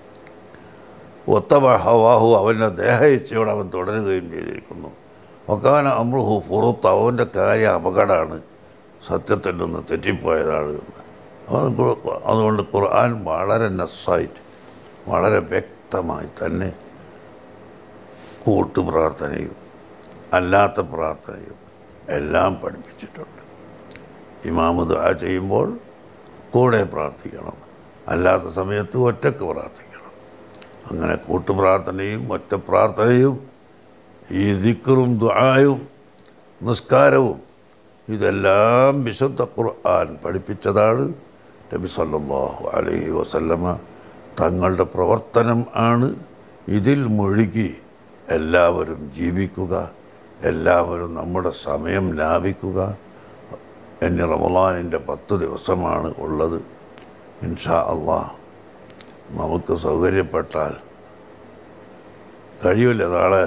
ഒത്തബ ഹവാഹു അവൻ്റെ ദേഹ ഇച്ഛയോടെ അവൻ തുടരുകയും ചെയ്തിരിക്കുന്നു ഒക്കാന അമ്രുഹു പുറത്ത് അവൻ്റെ കാര്യം അപകടമാണ് സത്യത്തിൽ നിന്ന് തെറ്റിപ്പോയതാണ് എന്ന് അവൻ കു- അതുകൊണ്ട് ഖുർആൻ വളരെ നസ്സായിട്ട് വളരെ വ്യക്തമായി തന്നെ കൂട്ടു പ്രാർത്ഥനയും അല്ലാത്ത പ്രാർത്ഥനയും എല്ലാം പഠിപ്പിച്ചിട്ടുണ്ട് ഇമാമ് ദുആ ചെയ്യുമ്പോൾ കൂടെ പ്രാർത്ഥിക്കണം അല്ലാത്ത സമയത്ത് ഒറ്റക്ക് പ്രാർത്ഥിക്കണം അങ്ങനെ കൂട്ടുപ്രാർത്ഥനയും ഒറ്റ പ്രാർത്ഥനയും ഈ ദിക്കറും ദുആയും നിസ്കാരവും ഇതെല്ലാം വിശുദ്ധ ഖുർആൻ പഠിപ്പിച്ചതാണ് നബി സല്ലല്ലാഹു അലൈഹി വസല്ലമ തങ്ങളുടെ പ്രവർത്തനം ആണ് ഇതിൽ മുഴുകി എല്ലാവരും ജീവിക്കുക എല്ലാവരും നമ്മുടെ സമയം ലാഭിക്കുക എന്നെ റമദാനിൻ്റെ പത്ത് ദിവസമാണ് ഉള്ളത് ഇൻഷാ അള്ളാഹ് നമുക്ക് സൗകര്യപ്പെട്ടാൽ കഴിയില്ല നാളെ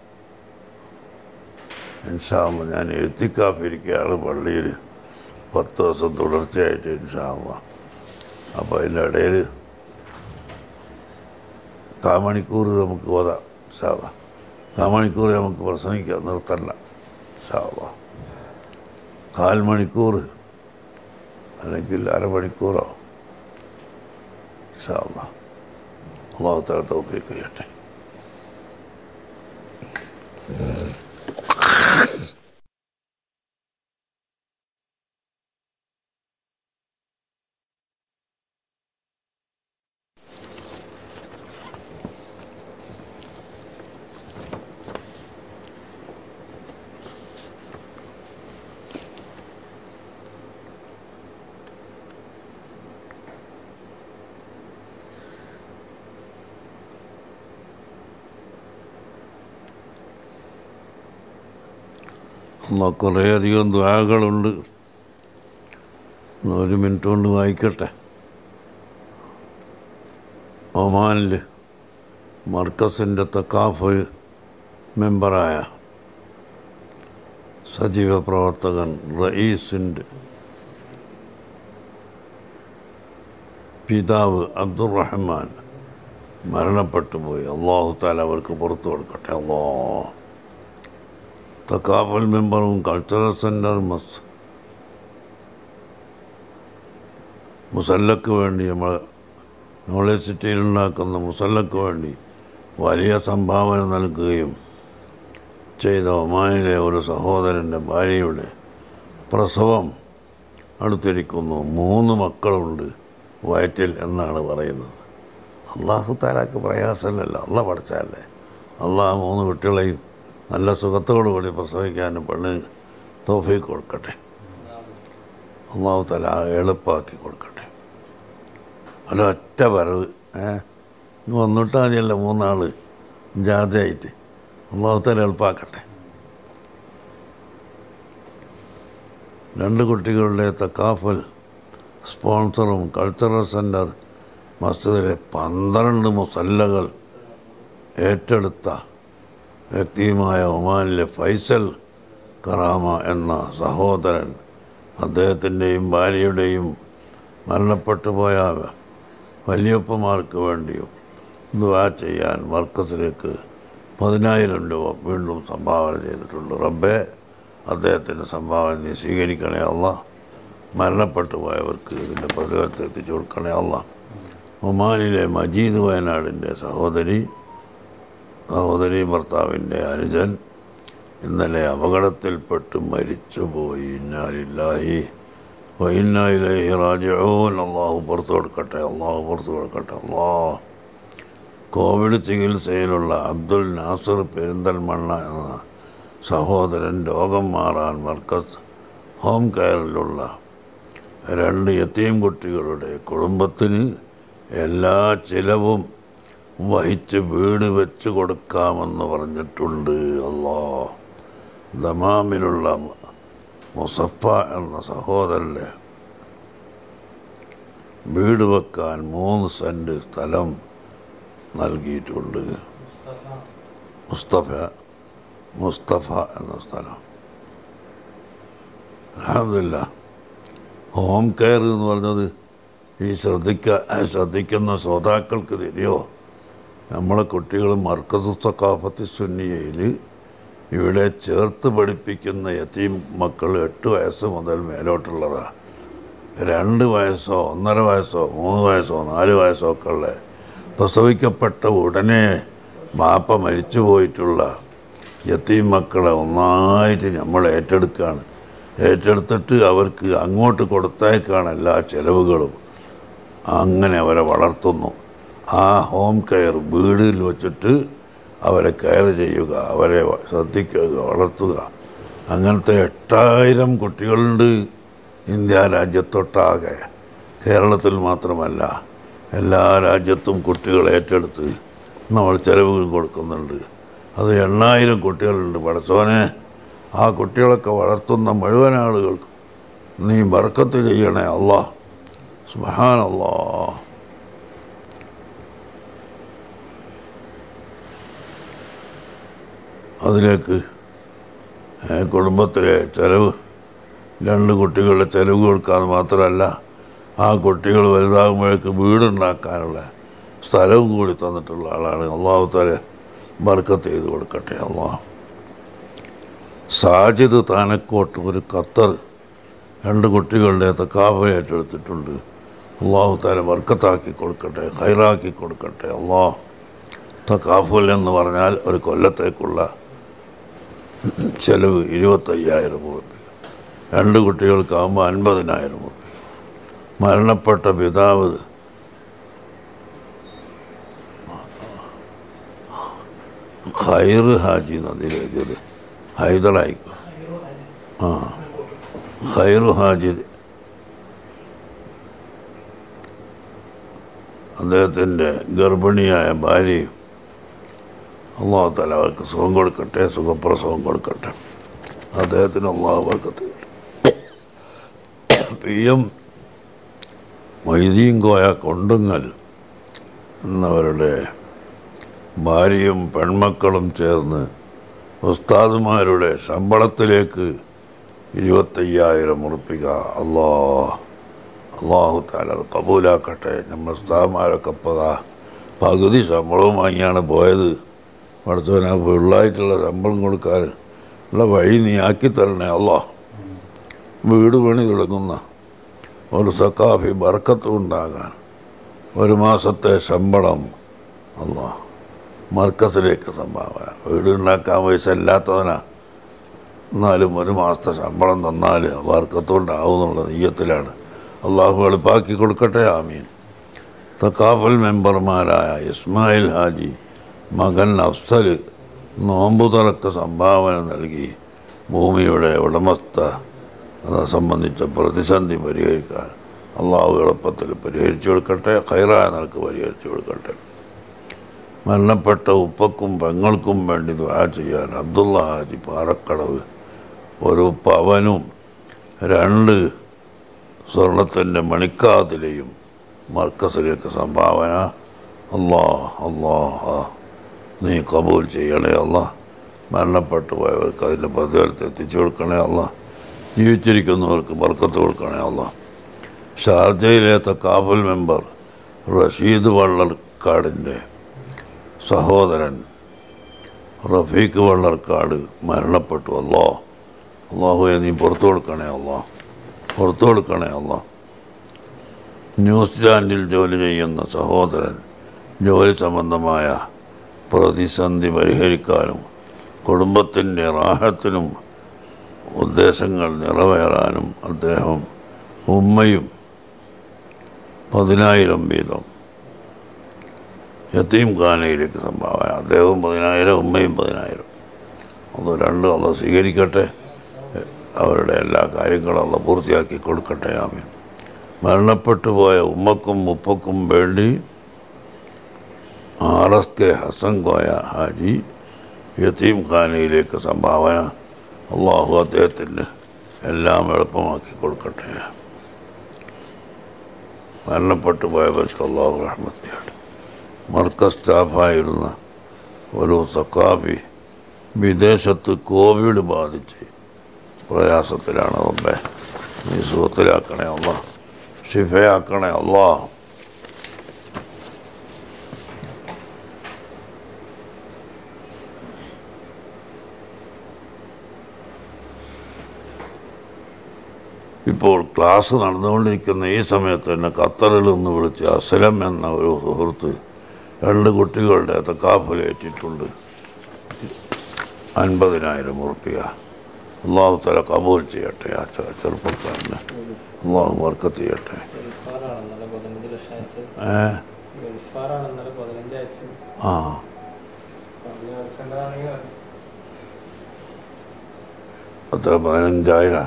ഇൻഷാല്ല ഞാൻ എഴുത്തിക്കാപ്പിരിക്കുകയാണ് പള്ളിയിൽ പത്ത് ദിവസം തുടർച്ചയായിട്ട് ഇൻഷാല്ല അപ്പോൾ അതിൻ്റെ ഇടയിൽ കാമണിക്കൂർ നമുക്ക് ഓതാം സാധാ കാമണിക്കൂർ നമുക്ക് പ്രസംഗിക്കാം നിർത്തണ്ട സാധാ കാൽ മണിക്കൂർ അല്ലെങ്കിൽ അരമണിക്കൂറോ സാധാ അള്ളാഹു തല തൗഫീഖ് ചെയ്യട്ടെ എന്നാ കുറേയധികം ദ്വാകളുണ്ട് ഒന്ന് ഒരു മിനിറ്റ് കൊണ്ട് വായിക്കട്ടെ ഒമാനിൽ മർക്കസിൻ്റെ തക്കാഫ് മെമ്പറായ സജീവ പ്രവർത്തകൻ റയീസിൻ്റെ പിതാവ് അബ്ദുറഹ്മാൻ മരണപ്പെട്ടു പോയി അള്ളാഹു താല അവർക്ക് പുറത്തു കൊടുക്കട്ടെ അള്ളാ തക്കാഫൽ മെമ്പറും കൾച്ചറൽ സെൻറ്റർ മസ് മുസല്ലക്ക് വേണ്ടി നമ്മൾ നോളജ് സിറ്റിയിൽ ഉണ്ടാക്കുന്ന മുസല്ലക്ക് വേണ്ടി വലിയ സംഭാവന നൽകുകയും ചെയ്ത ഒമാനിലെ ഒരു സഹോദരൻ്റെ ഭാര്യയുടെ പ്രസവം അടുത്തിരിക്കുന്നു മൂന്ന് മക്കളുണ്ട് വയറ്റിൽ എന്നാണ് പറയുന്നത് അള്ളാഹു താലാക്ക് പ്രയാസമല്ലല്ലോ അല്ല പഠിച്ചല്ലേ അള്ളാഹ് മൂന്ന് കുട്ടികളെയും നല്ല സുഖത്തോടു കൂടി പ്രസവിക്കാനും പെണ്ണ് തോഫീക്ക് കൊടുക്കട്ടെ അള്ളാഹു തല എളുപ്പമാക്കി കൊടുക്കട്ടെ ഒരൊറ്റ വരവ് ഏ ഇങ്ങ് വന്നിട്ടാൽ മതിയല്ല മൂന്നാൾ ജാഥയായിട്ട് അള്ളാഹു തല എളുപ്പമാക്കട്ടെ രണ്ട് കുട്ടികളുടെ തക്കാഫൽ സ്പോൺസറും കൾച്ചറൽ സെൻറ്റർ മസ്ജിദിലെ പന്ത്രണ്ട് മുസല്ലകൾ ഏറ്റെടുത്ത വ്യക്തിയുമായ ഒമാനിലെ ഫൈസൽ കറാമ എന്ന സഹോദരൻ അദ്ദേഹത്തിൻ്റെയും ഭാര്യയുടെയും മരണപ്പെട്ടു പോയ വലിയപ്പന്മാർക്ക് വേണ്ടിയും ദുവാ ചെയ്യാൻ മർക്കസിലേക്ക് പതിനായിരം രൂപ വീണ്ടും സംഭാവന ചെയ്തിട്ടുണ്ട് റബ്ബെ അദ്ദേഹത്തിൻ്റെ സംഭാവന നീ സ്വീകരിക്കണേ അല്ല മരണപ്പെട്ടു പോയവർക്ക് ഇതിൻ്റെ പ്രതിഫലത്തെ എത്തിച്ചു കൊടുക്കണേ അല്ല ഒമാനിലെ മജീദ് വയനാടിൻ്റെ സഹോദരി സഹോദരി ഭർത്താവിൻ്റെ അനുജൻ ഇന്നലെ അപകടത്തിൽപ്പെട്ട് മരിച്ചുപോയി ഇന്നാലില്ലാഹി വൈന്നായിലേഹി റാജിഊൻ അള്ളാഹു പുറത്തു കൊടുക്കട്ടെ അള്ളാഹു പുറത്തു കൊടുക്കട്ടെ അള്ളാഹ് കോവിഡ് ചികിത്സയിലുള്ള അബ്ദുൽ നാസർ പെരിന്തൽമണ്ണ എന്ന സഹോദരൻ രോഗം മാറാൻ മർക്കസ് ഹോം കെയറിലുള്ള രണ്ട് യത്തീം കുട്ടികളുടെ കുടുംബത്തിന് എല്ലാ ചിലവും വഹിച്ച് വീട് വെച്ച് കൊടുക്കാമെന്ന് പറഞ്ഞിട്ടുണ്ട് അല്ലാ ദമാമിലുള്ള മുസഫ എന്ന സഹോദരൻ്റെ വീട് വെക്കാൻ മൂന്ന് സെൻറ്റ് സ്ഥലം നൽകിയിട്ടുണ്ട് മുസ്തഫ മുസ്തഫ എന്ന സ്ഥലം അലഹമില്ല ഹോം കെയർ എന്ന് പറഞ്ഞത് ഈ ശ്രദ്ധിക്ക ശ്രദ്ധിക്കുന്ന ശ്രോതാക്കൾക്ക് തിരിയോ നമ്മളെ കുട്ടികൾ മർക്കസ് സക്കാഫത്തി സുന്നിയയിൽ ഇവിടെ ചേർത്ത് പഠിപ്പിക്കുന്ന യത്തീം മക്കൾ എട്ട് വയസ്സ് മുതൽ മേലോട്ടുള്ളതാണ് രണ്ട് വയസ്സോ ഒന്നര വയസ്സോ മൂന്ന് വയസ്സോ നാല് വയസ്സോ ഒക്കെ ഉള്ള പ്രസവിക്കപ്പെട്ട ഉടനെ ബാപ്പ മരിച്ചു പോയിട്ടുള്ള യത്തീം മക്കളെ ഒന്നായിട്ട് നമ്മൾ ഏറ്റെടുക്കുകയാണ് ഏറ്റെടുത്തിട്ട് അവർക്ക് അങ്ങോട്ട് കൊടുത്തേക്കാണ് എല്ലാ ചിലവുകളും അങ്ങനെ അവരെ വളർത്തുന്നു ആ ഹോം കെയർ വീടിൽ വച്ചിട്ട് അവരെ കെയർ ചെയ്യുക അവരെ ശ്രദ്ധിക്കുക വളർത്തുക അങ്ങനത്തെ എട്ടായിരം കുട്ടികളുണ്ട് ഇന്ത്യ രാജ്യത്തൊട്ടാകെ കേരളത്തിൽ മാത്രമല്ല എല്ലാ രാജ്യത്തും കുട്ടികൾ ഏറ്റെടുത്ത് നമ്മൾ ചിലവുകൾ കൊടുക്കുന്നുണ്ട് അത് എണ്ണായിരം കുട്ടികളുണ്ട് പടച്ചോനെ ആ കുട്ടികളൊക്കെ വളർത്തുന്ന മുഴുവൻ ആളുകൾക്ക് നീ ബർക്കത്ത് ചെയ്യണേ അള്ളാ സുബാൻ അള്ളാ അതിലേക്ക് ഏ, കുടുംബത്തിലെ ചിലവ് രണ്ട് കുട്ടികളുടെ ചിലവ് കൊടുക്കാന്ന് മാത്രമല്ല ആ കുട്ടികൾ വലുതാകുമ്പോഴേക്ക് വീടുണ്ടാക്കാനുള്ള സ്ഥലവും കൂടി തന്നിട്ടുള്ള ആളാണ് അള്ളാഹുത്താലെ ബർക്കത്ത് ചെയ്ത് കൊടുക്കട്ടെ അള്ളാഹ് സാജിദ് താനക്കോട്ട് ഒരു ഖത്തർ രണ്ട് കുട്ടികളുടെ തക്കാഫ് ഏറ്റെടുത്തിട്ടുണ്ട് അള്ളാഹു താല ബർക്കത്താക്കി കൊടുക്കട്ടെ ഹൈറാക്കി കൊടുക്കട്ടെ അള്ളാഹ് തക്കാഫുൽ എന്ന് പറഞ്ഞാൽ ഒരു കൊല്ലത്തേക്കുള്ള ചെലവ് ഇരുപത്തയ്യായിരം രൂപ രണ്ട് കുട്ടികൾക്കാകുമ്പോൾ അൻപതിനായിരം രൂപ മരണപ്പെട്ട പിതാവ് ഖൈർ ഹാജി എന്നതിൽ എഴുതിയത് ഹൈദറായിക്കോ ആ ഖൈർ ഹാജി അദ്ദേഹത്തിൻ്റെ ഗർഭിണിയായ ഭാര്യയും അള്ളാഹു തല അവർക്ക് സുഖം കൊടുക്കട്ടെ സുഖപ്രസവം കൊടുക്കട്ടെ അദ്ദേഹത്തിന് അള്ളാഹു വർക്കത്ത് പി എം മൊയ്തീൻ കോയ കൊണ്ടുങ്ങൽ എന്നവരുടെ ഭാര്യയും പെൺമക്കളും ചേർന്ന് ഉസ്താദുമാരുടെ ശമ്പളത്തിലേക്ക് ഇരുപത്തയ്യായിരം ഉറപ്പിക അള്ളാ അള്ളാഹു താല അത് കബൂലാക്കട്ടെ നമ്മൾ ഉസ്താദുമാരൊക്കെ ഇപ്പോൾ ദാ പകുതി ശമ്പളവും വാങ്ങിയാണ് പോയത് പഠിച്ചവൻ ആ ഫുള്ളായിട്ടുള്ള ശമ്പളം കൊടുക്കാൻ ഉള്ള വഴി നീ ആക്കി തരണേ അള്ളാ വീട് പണി തുടങ്ങുന്ന ഒരു സക്കാഫി ബർക്കത്ത് ഉണ്ടാകാൻ ഒരു മാസത്തെ ശമ്പളം അള്ളാ മർക്കസിലേക്ക് സംഭാവന വീടുണ്ടാക്കാൻ പൈസ ഇല്ലാത്തവനാ എന്നാലും ഒരു മാസത്തെ ശമ്പളം തന്നാൽ വർക്കത്തോണ്ടാവും എന്നുള്ള നെയ്യത്തിലാണ് അള്ളാഹു എളുപ്പാക്കി കൊടുക്കട്ടെ ആമീൻ തക്കാഫൽ മെമ്പർമാരായ ഇസ്മായിൽ ഹാജി മകൻ അഫ്സൽ നോമ്പു തുറക്ക് സംഭാവന നൽകി ഭൂമിയുടെ ഉടമസ്ഥ അത് സംബന്ധിച്ച പ്രതിസന്ധി പരിഹരിക്കാൻ അള്ളാഹു എളുപ്പത്തിൽ പരിഹരിച്ചു കൊടുക്കട്ടെ ഖൈറായ നിലക്ക് പരിഹരിച്ചു കൊടുക്കട്ടെ മരണപ്പെട്ട ഉപ്പക്കും പെങ്ങൾക്കും വേണ്ടി ദ്വാ ചെയ്യാൻ അബ്ദുള്ള ഹാജി പാറക്കടവ് ഒരു പവനും രണ്ട് സ്വർണത്തിൻ്റെ മണിക്കാതിലെയും മർക്കസിലേക്ക് സംഭാവന അല്ലാ അല്ലാ നീ കബൂൽ ചെയ്യണേ അല്ല മരണപ്പെട്ടു പോയവർക്ക് അതിൻ്റെ പ്രതിഫലത്തെ എത്തിച്ചു കൊടുക്കണേ അല്ല ജീവിച്ചിരിക്കുന്നവർക്ക് ബർക്കത്ത് കൊടുക്കണേ അല്ല ഷാർജയിലെ തക്കാഫൽ മെമ്പർ റഷീദ് വള്ളർക്കാടിൻ്റെ സഹോദരൻ റഫീഖ് വള്ളർക്കാട് മരണപ്പെട്ടു അല്ലോ അള്ളാഹുയെ നീ പുറത്തു കൊടുക്കണേ അല്ലോ പുറത്തു കൊടുക്കണേ അല്ലോ ന്യൂസിലാൻഡിൽ ജോലി ചെയ്യുന്ന സഹോദരൻ ജോലി സംബന്ധമായ പ്രതിസന്ധി പരിഹരിക്കാനും കുടുംബത്തിൻ്റെ റാഹത്തിനും ഉദ്ദേശങ്ങൾ നിറവേറാനും അദ്ദേഹം ഉമ്മയും പതിനായിരം വീതം യത്തീം ഖാനയിലേക്ക് സംഭാവന അദ്ദേഹവും പതിനായിരം ഉമ്മയും പതിനായിരം അത് രണ്ടും അള്ള സ്വീകരിക്കട്ടെ അവരുടെ എല്ലാ കാര്യങ്ങളും അള്ള പൂർത്തിയാക്കി കൊടുക്കട്ടെ ആമീൻ മരണപ്പെട്ടു പോയ ഉമ്മക്കും ഉപ്പക്കും വേണ്ടി R S K Hassan Koya Haji യത്തീം ഖാനയിലേക്ക് സംഭാവന അള്ളാഹു അദ്ദേഹത്തിന് എല്ലാം എളുപ്പമാക്കി കൊടുക്കട്ടെ മരണപ്പെട്ടു പോയവർക്ക് അള്ളാഹു റഹ്മത്ത് ചെയ്യട്ടെ മർക്കസ് സ്റ്റാഫായിരുന്ന ഒരു സക്കാഫി വിദേശത്ത് കോവിഡ് ബാധിച്ച് പ്രയാസത്തിലാണ് റബ്ബെ നീ സുഖത്തിലാക്കണേ അല്ല ഷിഫയാക്കണേ അല്ലാ ഇപ്പോൾ ക്ലാസ് നടന്നുകൊണ്ടിരിക്കുന്ന ഈ സമയത്ത് തന്നെ ഖത്തറിൽ നിന്ന് വിളിച്ച് അസലം എന്ന ഒരു സുഹൃത്ത് രണ്ട് കുട്ടികളുടെ തക്കാഫലേറ്റിട്ടുണ്ട് അൻപതിനായിരം ഉറുപ്പിക അള്ളാഹു തല കബൂൽ ചെയ്യട്ടെ ആ ചെ- ചെറുപ്പക്കാരന് അള്ളാഹു വർക്കത്ത് ചെയ്യട്ടെ ഗൾഫാറാണ് ഇന്നലെ പതിനഞ്ച് ലക്ഷം അയച്ചത് ഏ ഗൾഫാറാണ് ഇന്നലെ പതിനഞ്ച് അയച്ചത് ആ പറഞ്ഞു അയക്കേണ്ടതാണെങ്കിൽ അത്ര പതിനഞ്ചായിരം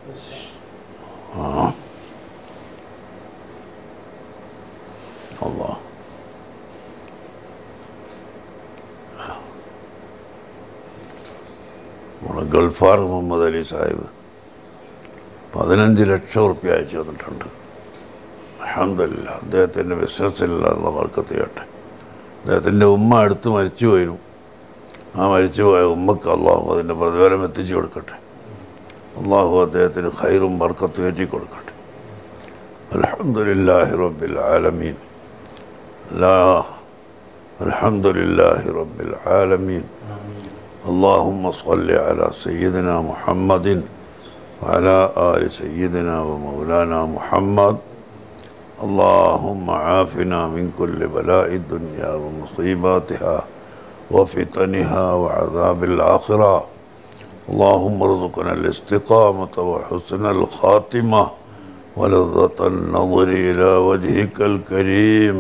ആ അള്ളാ നമ്മുടെ ഗൾഫാർ മുഹമ്മദ് അലി സാഹിബ് പതിനഞ്ച് ലക്ഷം ഉറുപ്പ്യ അയച്ചു തന്നിട്ടുണ്ട് അഹമ്മദില്ല അദ്ദേഹത്തിൻ്റെ ബിസിനസ്സിലുള്ള വർക്കത്ത് ചെയ്യട്ടെ അദ്ദേഹത്തിൻ്റെ ഉമ്മ അടുത്ത് മരിച്ചു പോയിരുന്നു ആ മരിച്ചുപോയ ഉമ്മക്ക് അള്ളാഹു അതിൻ്റെ പ്രതിഫലം എത്തിച്ചു കൊടുക്കട്ടെ അള്ളാഹു അദ്ദേഹത്തിന് ഖൈറും ബർക്കത്തും ഏറ്റി കൊടുക്കട്ടെ അൽഹംദുലില്ലാഹി റബ്ബിൽ ആലമീൻ ലാ അൽഹംദുലില്ലാഹി റബ്ബിൽ ആലമീൻ اللهم صل على سيدنا محمد وعلى آل سيدنا ومولانا محمد اللهم عافنا من كل بلاء الدنيا ومصيباتها وفتنها وعذاب الآخرة اللهم ارزقنا الاستقامة وحسن الخاتمة ولذة النظر إلى وجهك الكريم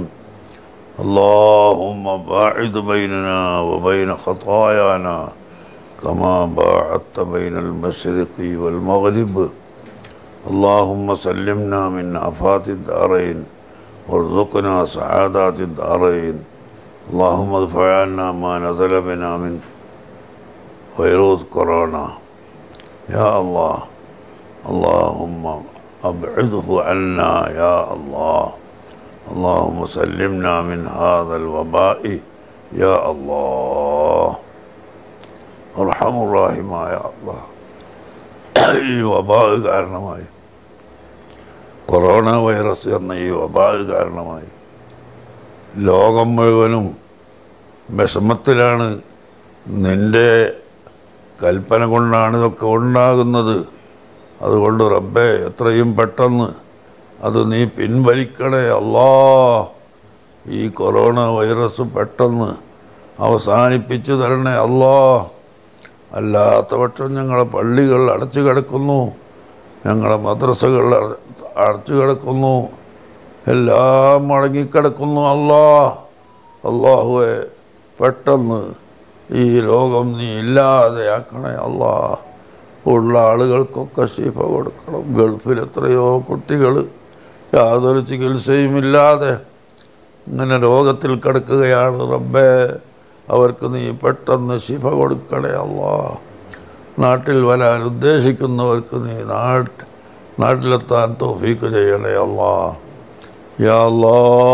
اللهم باعد بيننا وبين خطايانا كما باعدت بين المشرق والمغرب اللهم سلمنا من آفات الدارين وارزقنا سعادات الدارين اللهم ادفع عنا ما نزل بنا من فيروز كورونا يا الله اللهم أبعده عنا يا الله اللهم سلمنا من هذا الوباء يا الله അർഹം റാഹിമായ അള്ളാഹ് ഈ വബാഹ് കാരണമായി കൊറോണ വൈറസ് എന്ന ഈ വബാഹ് കാരണമായി ലോകം മുഴുവനും വിഷമത്തിലാണ് നിൻ്റെ കൽപ്പന കൊണ്ടാണ് ഇതൊക്കെ ഉണ്ടാകുന്നത് അതുകൊണ്ട് റബ്ബെ എത്രയും പെട്ടെന്ന് അത് നീ പിൻവലിക്കണേ അല്ലാ ഈ കൊറോണ വൈറസ് പെട്ടെന്ന് അവസാനിപ്പിച്ചു തരണേ അല്ലാ അല്ലാത്ത പക്ഷം ഞങ്ങളെ പള്ളികൾ അടച്ചു കിടക്കുന്നു ഞങ്ങളെ മദ്രസകൾ അട- അടച്ചു കിടക്കുന്നു എല്ലാം മടങ്ങിക്കിടക്കുന്നു അല്ലാ അള്ളാഹുവെ പെട്ടെന്ന് ഈ രോഗം നീ ഇല്ലാതെയാക്കണേ അല്ലാ ഉള്ള ആളുകൾക്കൊക്കെ ശിഫ കൊടുക്കണം ഗൾഫിൽ എത്രയോ കുട്ടികൾ യാതൊരു ചികിത്സയുമില്ലാതെ ഇങ്ങനെ രോഗത്തിൽ കിടക്കുകയാണ് റബ്ബേ അവർക്ക് നീ പെട്ടെന്ന് ശിഫ കൊടുക്കണേ അല്ലാ നാട്ടിൽ വരാൻ ഉദ്ദേശിക്കുന്നവർക്ക് നീ നാട്ട് നാട്ടിലെത്താൻ തോഫീക്ക് ചെയ്യണേ അല്ലാ യാ അല്ലാ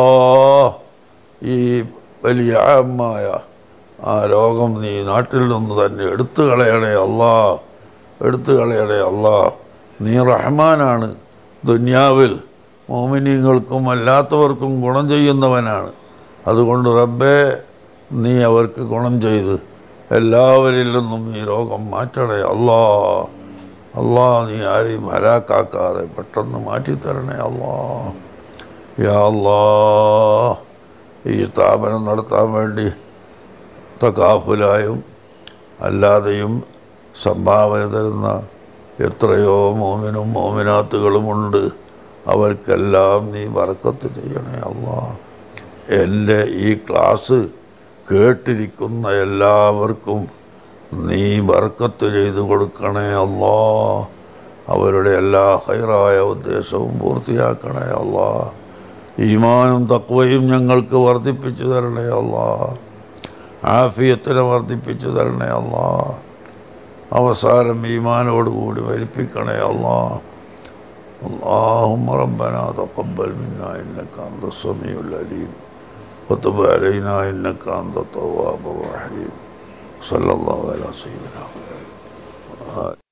ഈ വലിയ ആമായ ആ രോഗം നീ നാട്ടിൽ നിന്ന് തന്നെ എടുത്തു കളയണേ അല്ലാ എടുത്തു കളയണേ അല്ലാ നീ റഹ്മാനാണ് ദുന്യാവിൽ മോമിനിങ്ങൾക്കും അല്ലാത്തവർക്കും ഗുണം ചെയ്യുന്നവനാണ് അതുകൊണ്ട് റബ്ബേ നീ അവർക്ക് ഗുണം ചെയ്ത് എല്ലാവരിൽ നിന്നും ഈ രോഗം മാറ്റണേ അല്ലാ അല്ലാ നീ ആരെയും ഹരാക്കാക്കാതെ പെട്ടെന്ന് മാറ്റിത്തരണേ അല്ലാ യാ അല്ലാ ഈ സ്ഥാപനം നടത്താൻ വേണ്ടി തക്കാഫുലായും അല്ലാതെയും സംഭാവന തരുന്ന എത്രയോ മോമിനും മോമിനാത്തുകളുമുണ്ട് അവർക്കെല്ലാം നീ വറക്കത്ത് ചെയ്യണേ അല്ലാ എൻ്റെ ഈ ക്ലാസ് കേട്ടിരിക്കുന്ന എല്ലാവർക്കും നീ ബർക്കത്ത് ചെയ്തു കൊടുക്കണേ അല്ലാ അവരുടെ എല്ലാ ഹൈറായ ഉദ്ദേശവും പൂർത്തിയാക്കണേ അല്ലാ ഈമാനും തക്വയും ഞങ്ങൾക്ക് വർദ്ധിപ്പിച്ചു തരണേ അല്ലാ ആഫിയത്തിനെ വർദ്ധിപ്പിച്ചു തരണേ അല്ലാ അവസാനം ഈമാനോടുകൂടി മരിപ്പിക്കണേ അല്ലാ اللهم ربنا تقبل منا إنك أنت السميع العليم وتب علينا إنك أنت التواب الرحيم صلى الله على سيدنا محمد